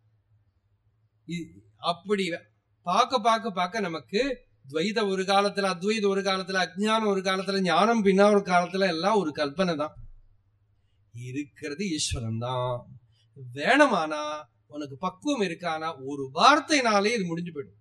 Speaker 1: அப்படி பார்க்க பார்க்க பார்க்க நமக்கு துவைத ஒரு காலத்துல அத்வைத ஒரு காலத்துல அஜ்ஞானம் ஒரு காலத்துல ஞானம் பின்னா ஒரு காலத்துல எல்லாம் ஒரு கல்பனை தான் இருக்கிறது ஈஸ்வரன் தான் வேணுமானா உனக்கு பக்குவம் இருக்கானா ஒரு வார்த்தைனாலே இது முடிஞ்சு போயிடும்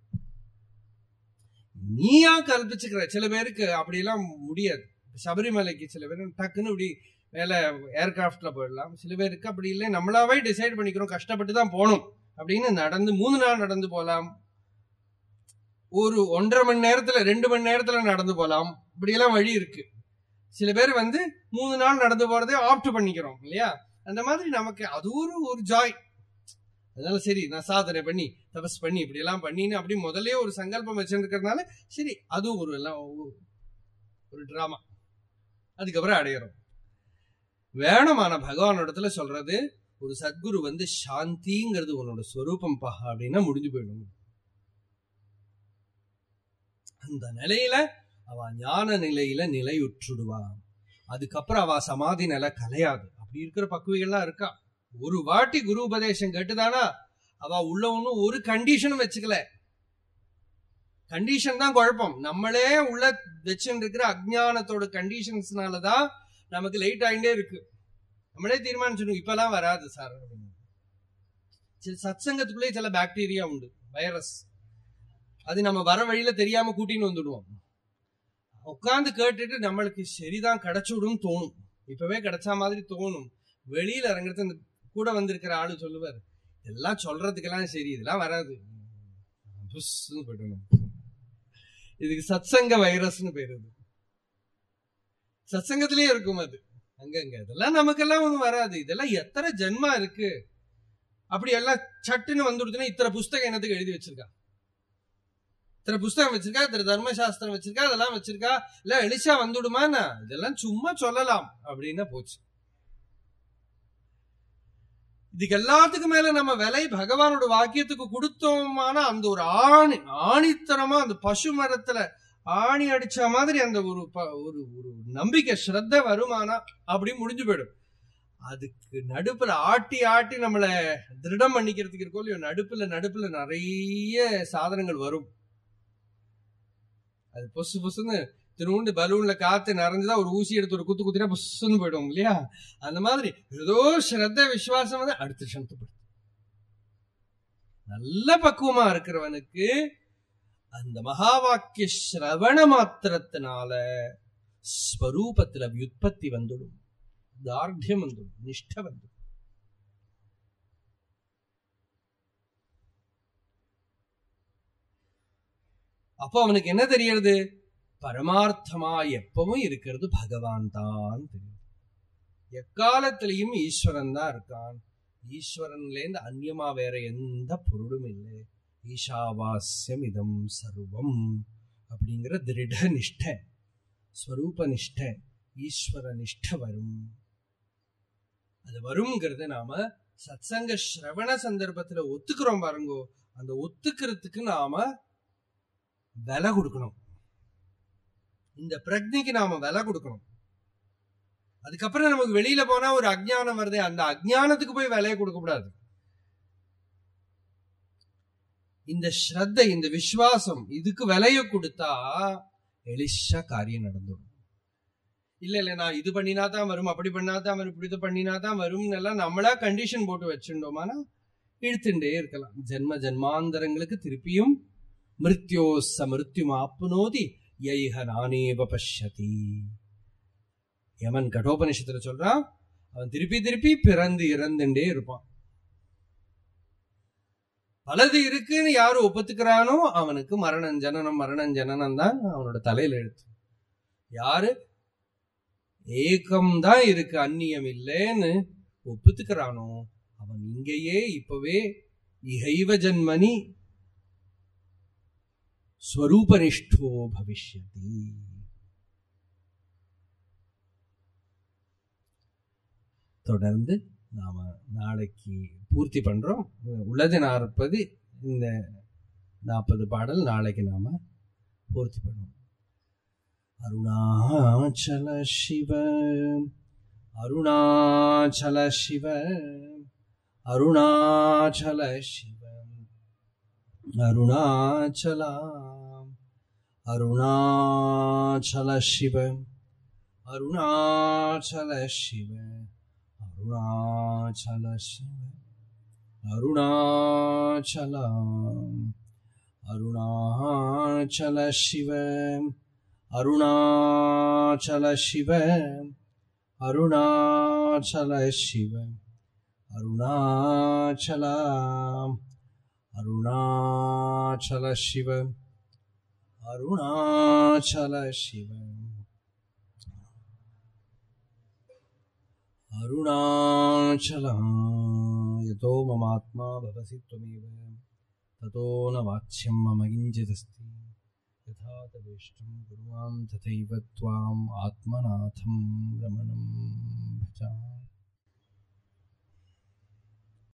Speaker 1: நீயா கல்பிச்சுக்கிற சில பேருக்கு அப்படியெல்லாம் முடியாது சபரிமலைக்கு சில பேர் டக்குன்னு இப்படி மேல ஏர்கிராஃப்ட்ல போயிடலாம் சில பேருக்கு அப்படி இல்லை நம்மளாவே டிசைட் பண்ணிக்கிறோம் கஷ்டப்பட்டு தான் போகணும் அப்படின்னு நடந்து மூணு நாள் நடந்து போகலாம் ஒரு ஒன்றரை மணி நேரத்துல ரெண்டு மணி நேரத்துல நடந்து போகலாம் இப்படியெல்லாம் வழி இருக்கு சில பேர் வந்து மூணு நாள் நடந்து போறதே ஆப்ட் பண்ணிக்கிறோம் இல்லையா அந்த மாதிரி நமக்கு அது ஒரு ஒரு ஜாய் அதனால சரி நான் சாதனை பண்ணி தபஸ் பண்ணி இப்படி எல்லாம் பண்ணின்னு அப்படி முதல்ல ஒரு சங்கல்பம் வச்சிருக்கிறதுனால சரி அதுவும் ஒரு எல்லாம் ஒரு டிராமா அதுக்கப்புறம் அடையிறோம் வேணுமான பகவானோடத்துல சொல்றது ஒரு சத்குரு வந்து சாந்திங்கிறது உன்னோட ஸ்வரூபம் பா அப்படின்னா முடிஞ்சு போயிடும் அந்த நிலையில அவ ஞான நிலையில நிலையுற்றுடுவா அதுக்கப்புறம் அவ சமாதி நிலை கலையாது அப்படி இருக்கிற பக்குவிகள்லாம் இருக்கா ஒரு வாட்டி குரு உபதேசம் கேட்டுதானா அவ உள்ள ஒன்னும் ஒரு கண்டிஷனும் வச்சுக்கல கண்டிஷன் தான் குழப்பம் நம்மளே உள்ள வச்சுட்டு இருக்கிற அஜானத்தோட கண்டிஷன்ஸ்னாலதான் நமக்கு லேட் ஆகிட்டே இருக்கு நம்மளே தீர்மானிச்சிடும் இப்பெல்லாம் வராது சார் சில சத்சங்கத்துக்குள்ளே சில பாக்டீரியா உண்டு வைரஸ் அது நம்ம வர வழியில தெரியாம கூட்டின்னு வந்துடுவோம் உட்காந்து கேட்டுட்டு நம்மளுக்கு சரிதான் கிடைச்சுடும் தோணும் இப்பவே கிடைச்சா மாதிரி தோணும் வெளியில இறங்குறது அந்த கூட வந்திருக்கிற ஆளு சொல்லுவார் எல்லாம் சொல்றதுக்கெல்லாம் சரி இதெல்லாம் வராது போயிடணும் இதுக்கு சத்சங்க வைரஸ்னு பேரு இது சத்சங்கத்திலேயே இருக்கும் அது அங்கங்க இதெல்லாம் நமக்கெல்லாம் ஒண்ணும் வராது இதெல்லாம் எத்தனை ஜென்மா இருக்கு அப்படி எல்லாம் சட்டுன்னு வந்துடுதுன்னா இத்தனை புஸ்தகம் என்னத்துக்கு எழுதி வச்சிருக்கா இத்தனை புஸ்தகம் வச்சிருக்கா இத்தனை தர்மசாஸ்திரம் வச்சிருக்கா அதெல்லாம் வச்சிருக்கா இல்ல எலிசா வந்துடுமாண்ணா இதெல்லாம் சும்மா சொல்லலாம் அப்படின்னா போச்சு இதுக்கு எல்லாத்துக்கும் மேல நம்ம விலை பகவானோட வாக்கியத்துக்கு கொடுத்தோமான அந்த ஒரு ஆணி ஆணித்தனமா அந்த பசு மரத்துல ஆணி அடிச்ச மாதிரி அந்த ஒரு ஒரு ஒரு நம்பிக்கை ஸ்ரத்த வருமானா அப்படி முடிஞ்சு போயிடும் அதுக்கு நடுப்புல ஆட்டி ஆட்டி நம்மள திருடம் பண்ணிக்கிறதுக்கு இருக்கோ இல்லையோ நடுப்புல நடுப்புல நிறைய சாதனங்கள் வரும் அது பொசு பொசுன்னு திருவுண்டு பலூன்ல காத்து நிறைஞ்சுதான் ஒரு ஊசி எடுத்து ஒரு குத்து குத்தினா புஷ்ன்னு போயிடும் இல்லையா அந்த மாதிரி ஏதோ ஸ்ரத்த விசுவாசம் வந்து அடுத்த சந்தப்படுத்து நல்ல பக்குவமா இருக்கிறவனுக்கு அந்த மகா வாக்கிய சிரவண மாத்திரத்தினால ஸ்வரூபத்துல வியுற்பத்தி வந்துடும் தார்டியம் வந்துடும் நிஷ்ட வந்துடும் அப்போ அவனுக்கு என்ன தெரியறது பரமார்த்தமா எப்பவும் இருக்கிறது பகவான் தான் தெரியும் எக்காலத்திலையும் ஈஸ்வரன் தான் இருக்கான் ஈஸ்வரன்ல இருந்து அந்நியமா வேற எந்த பொருளும் இல்லை ஈஷாவாஸ்யம் இதம் சர்வம் அப்படிங்கிற திருட நிஷ்ட ஸ்வரூப நிஷ்ட ஈஸ்வர நிஷ்ட வரும் அது வருங்கிறது நாம சத்சங்க ஸ்ரவண சந்தர்ப்பத்துல ஒத்துக்கிறோம் பாருங்கோ அந்த ஒத்துக்கிறதுக்கு நாம விலை கொடுக்கணும் இந்த பிரஜைக்கு நாம விலை கொடுக்கணும் அதுக்கப்புறம் நமக்கு வெளியில போனா ஒரு அஜ்ஞானம் வருது அந்த அஜ்ஞானத்துக்கு போய் விலையை கொடுக்க கூடாது இந்த ஸ்ரத்தை இந்த விசுவாசம் இதுக்கு விலைய கொடுத்தா எளிஷா காரியம் நடந்துடும் இல்ல இல்ல நான் இது பண்ணினா தான் வரும் அப்படி பண்ணா தான் வரும் இப்படி இது பண்ணினா தான் வரும் எல்லாம் நம்மளா கண்டிஷன் போட்டு வச்சுட்டோமானா இழுத்துட்டே இருக்கலாம் ஜென்ம ஜென்மாந்தரங்களுக்கு திருப்பியும் மிருத்யோ சமிருத்யும் ஆப்னோதி யைஹ நானேவ பஷ்யதி யமன் கடோபனிஷத்துல சொல்றான் அவன் திருப்பி திருப்பி பிறந்து இறந்துட்டே இருப்பான் பலது இருக்குன்னு யாரு ஒப்புத்துக்கிறானோ அவனுக்கு மரணம் ஜனனம் மரணம் ஜனனம் தான் அவனோட தலையில எழுத்து யாரு ஏகம் தான் இருக்கு அந்நியம் இல்லைன்னு ஒப்புத்துக்கிறானோ அவன் இங்கேயே இப்பவே இகைவ ஜன்மனி ஸ்வரூபனிஷ்டோ பவிஷ்யதி தொடர்ந்து நாம நாளைக்கு பூர்த்தி பண்றோம் உள்ளது நாற்பது இந்த நாற்பது பாடல் நாளைக்கு நாம பூர்த்தி பண்ணுவோம் அருணாச்சல சிவ அருணாச்சல சிவ அருணாச்சல சிவ அருணாச்சல அருணாச்சல சிவ அருணாச்சல சிவ அருணாச்சல சிவ அருணாச்சல அருணாச்சல சிவ அருணாச்சல சிவ அருணாச்சல சிவ அருணாச்சல அருணாச்சல சிவ அருணாச்சல சிவ अरुणाचल यतो ममात्मा भवसि त्वमेव ततो न वाच्यं मम किञ्चिदस्ति यथा तवेष्टं कुर्वां तथैव त्वाम् आत्मनाथं रमणं भजामि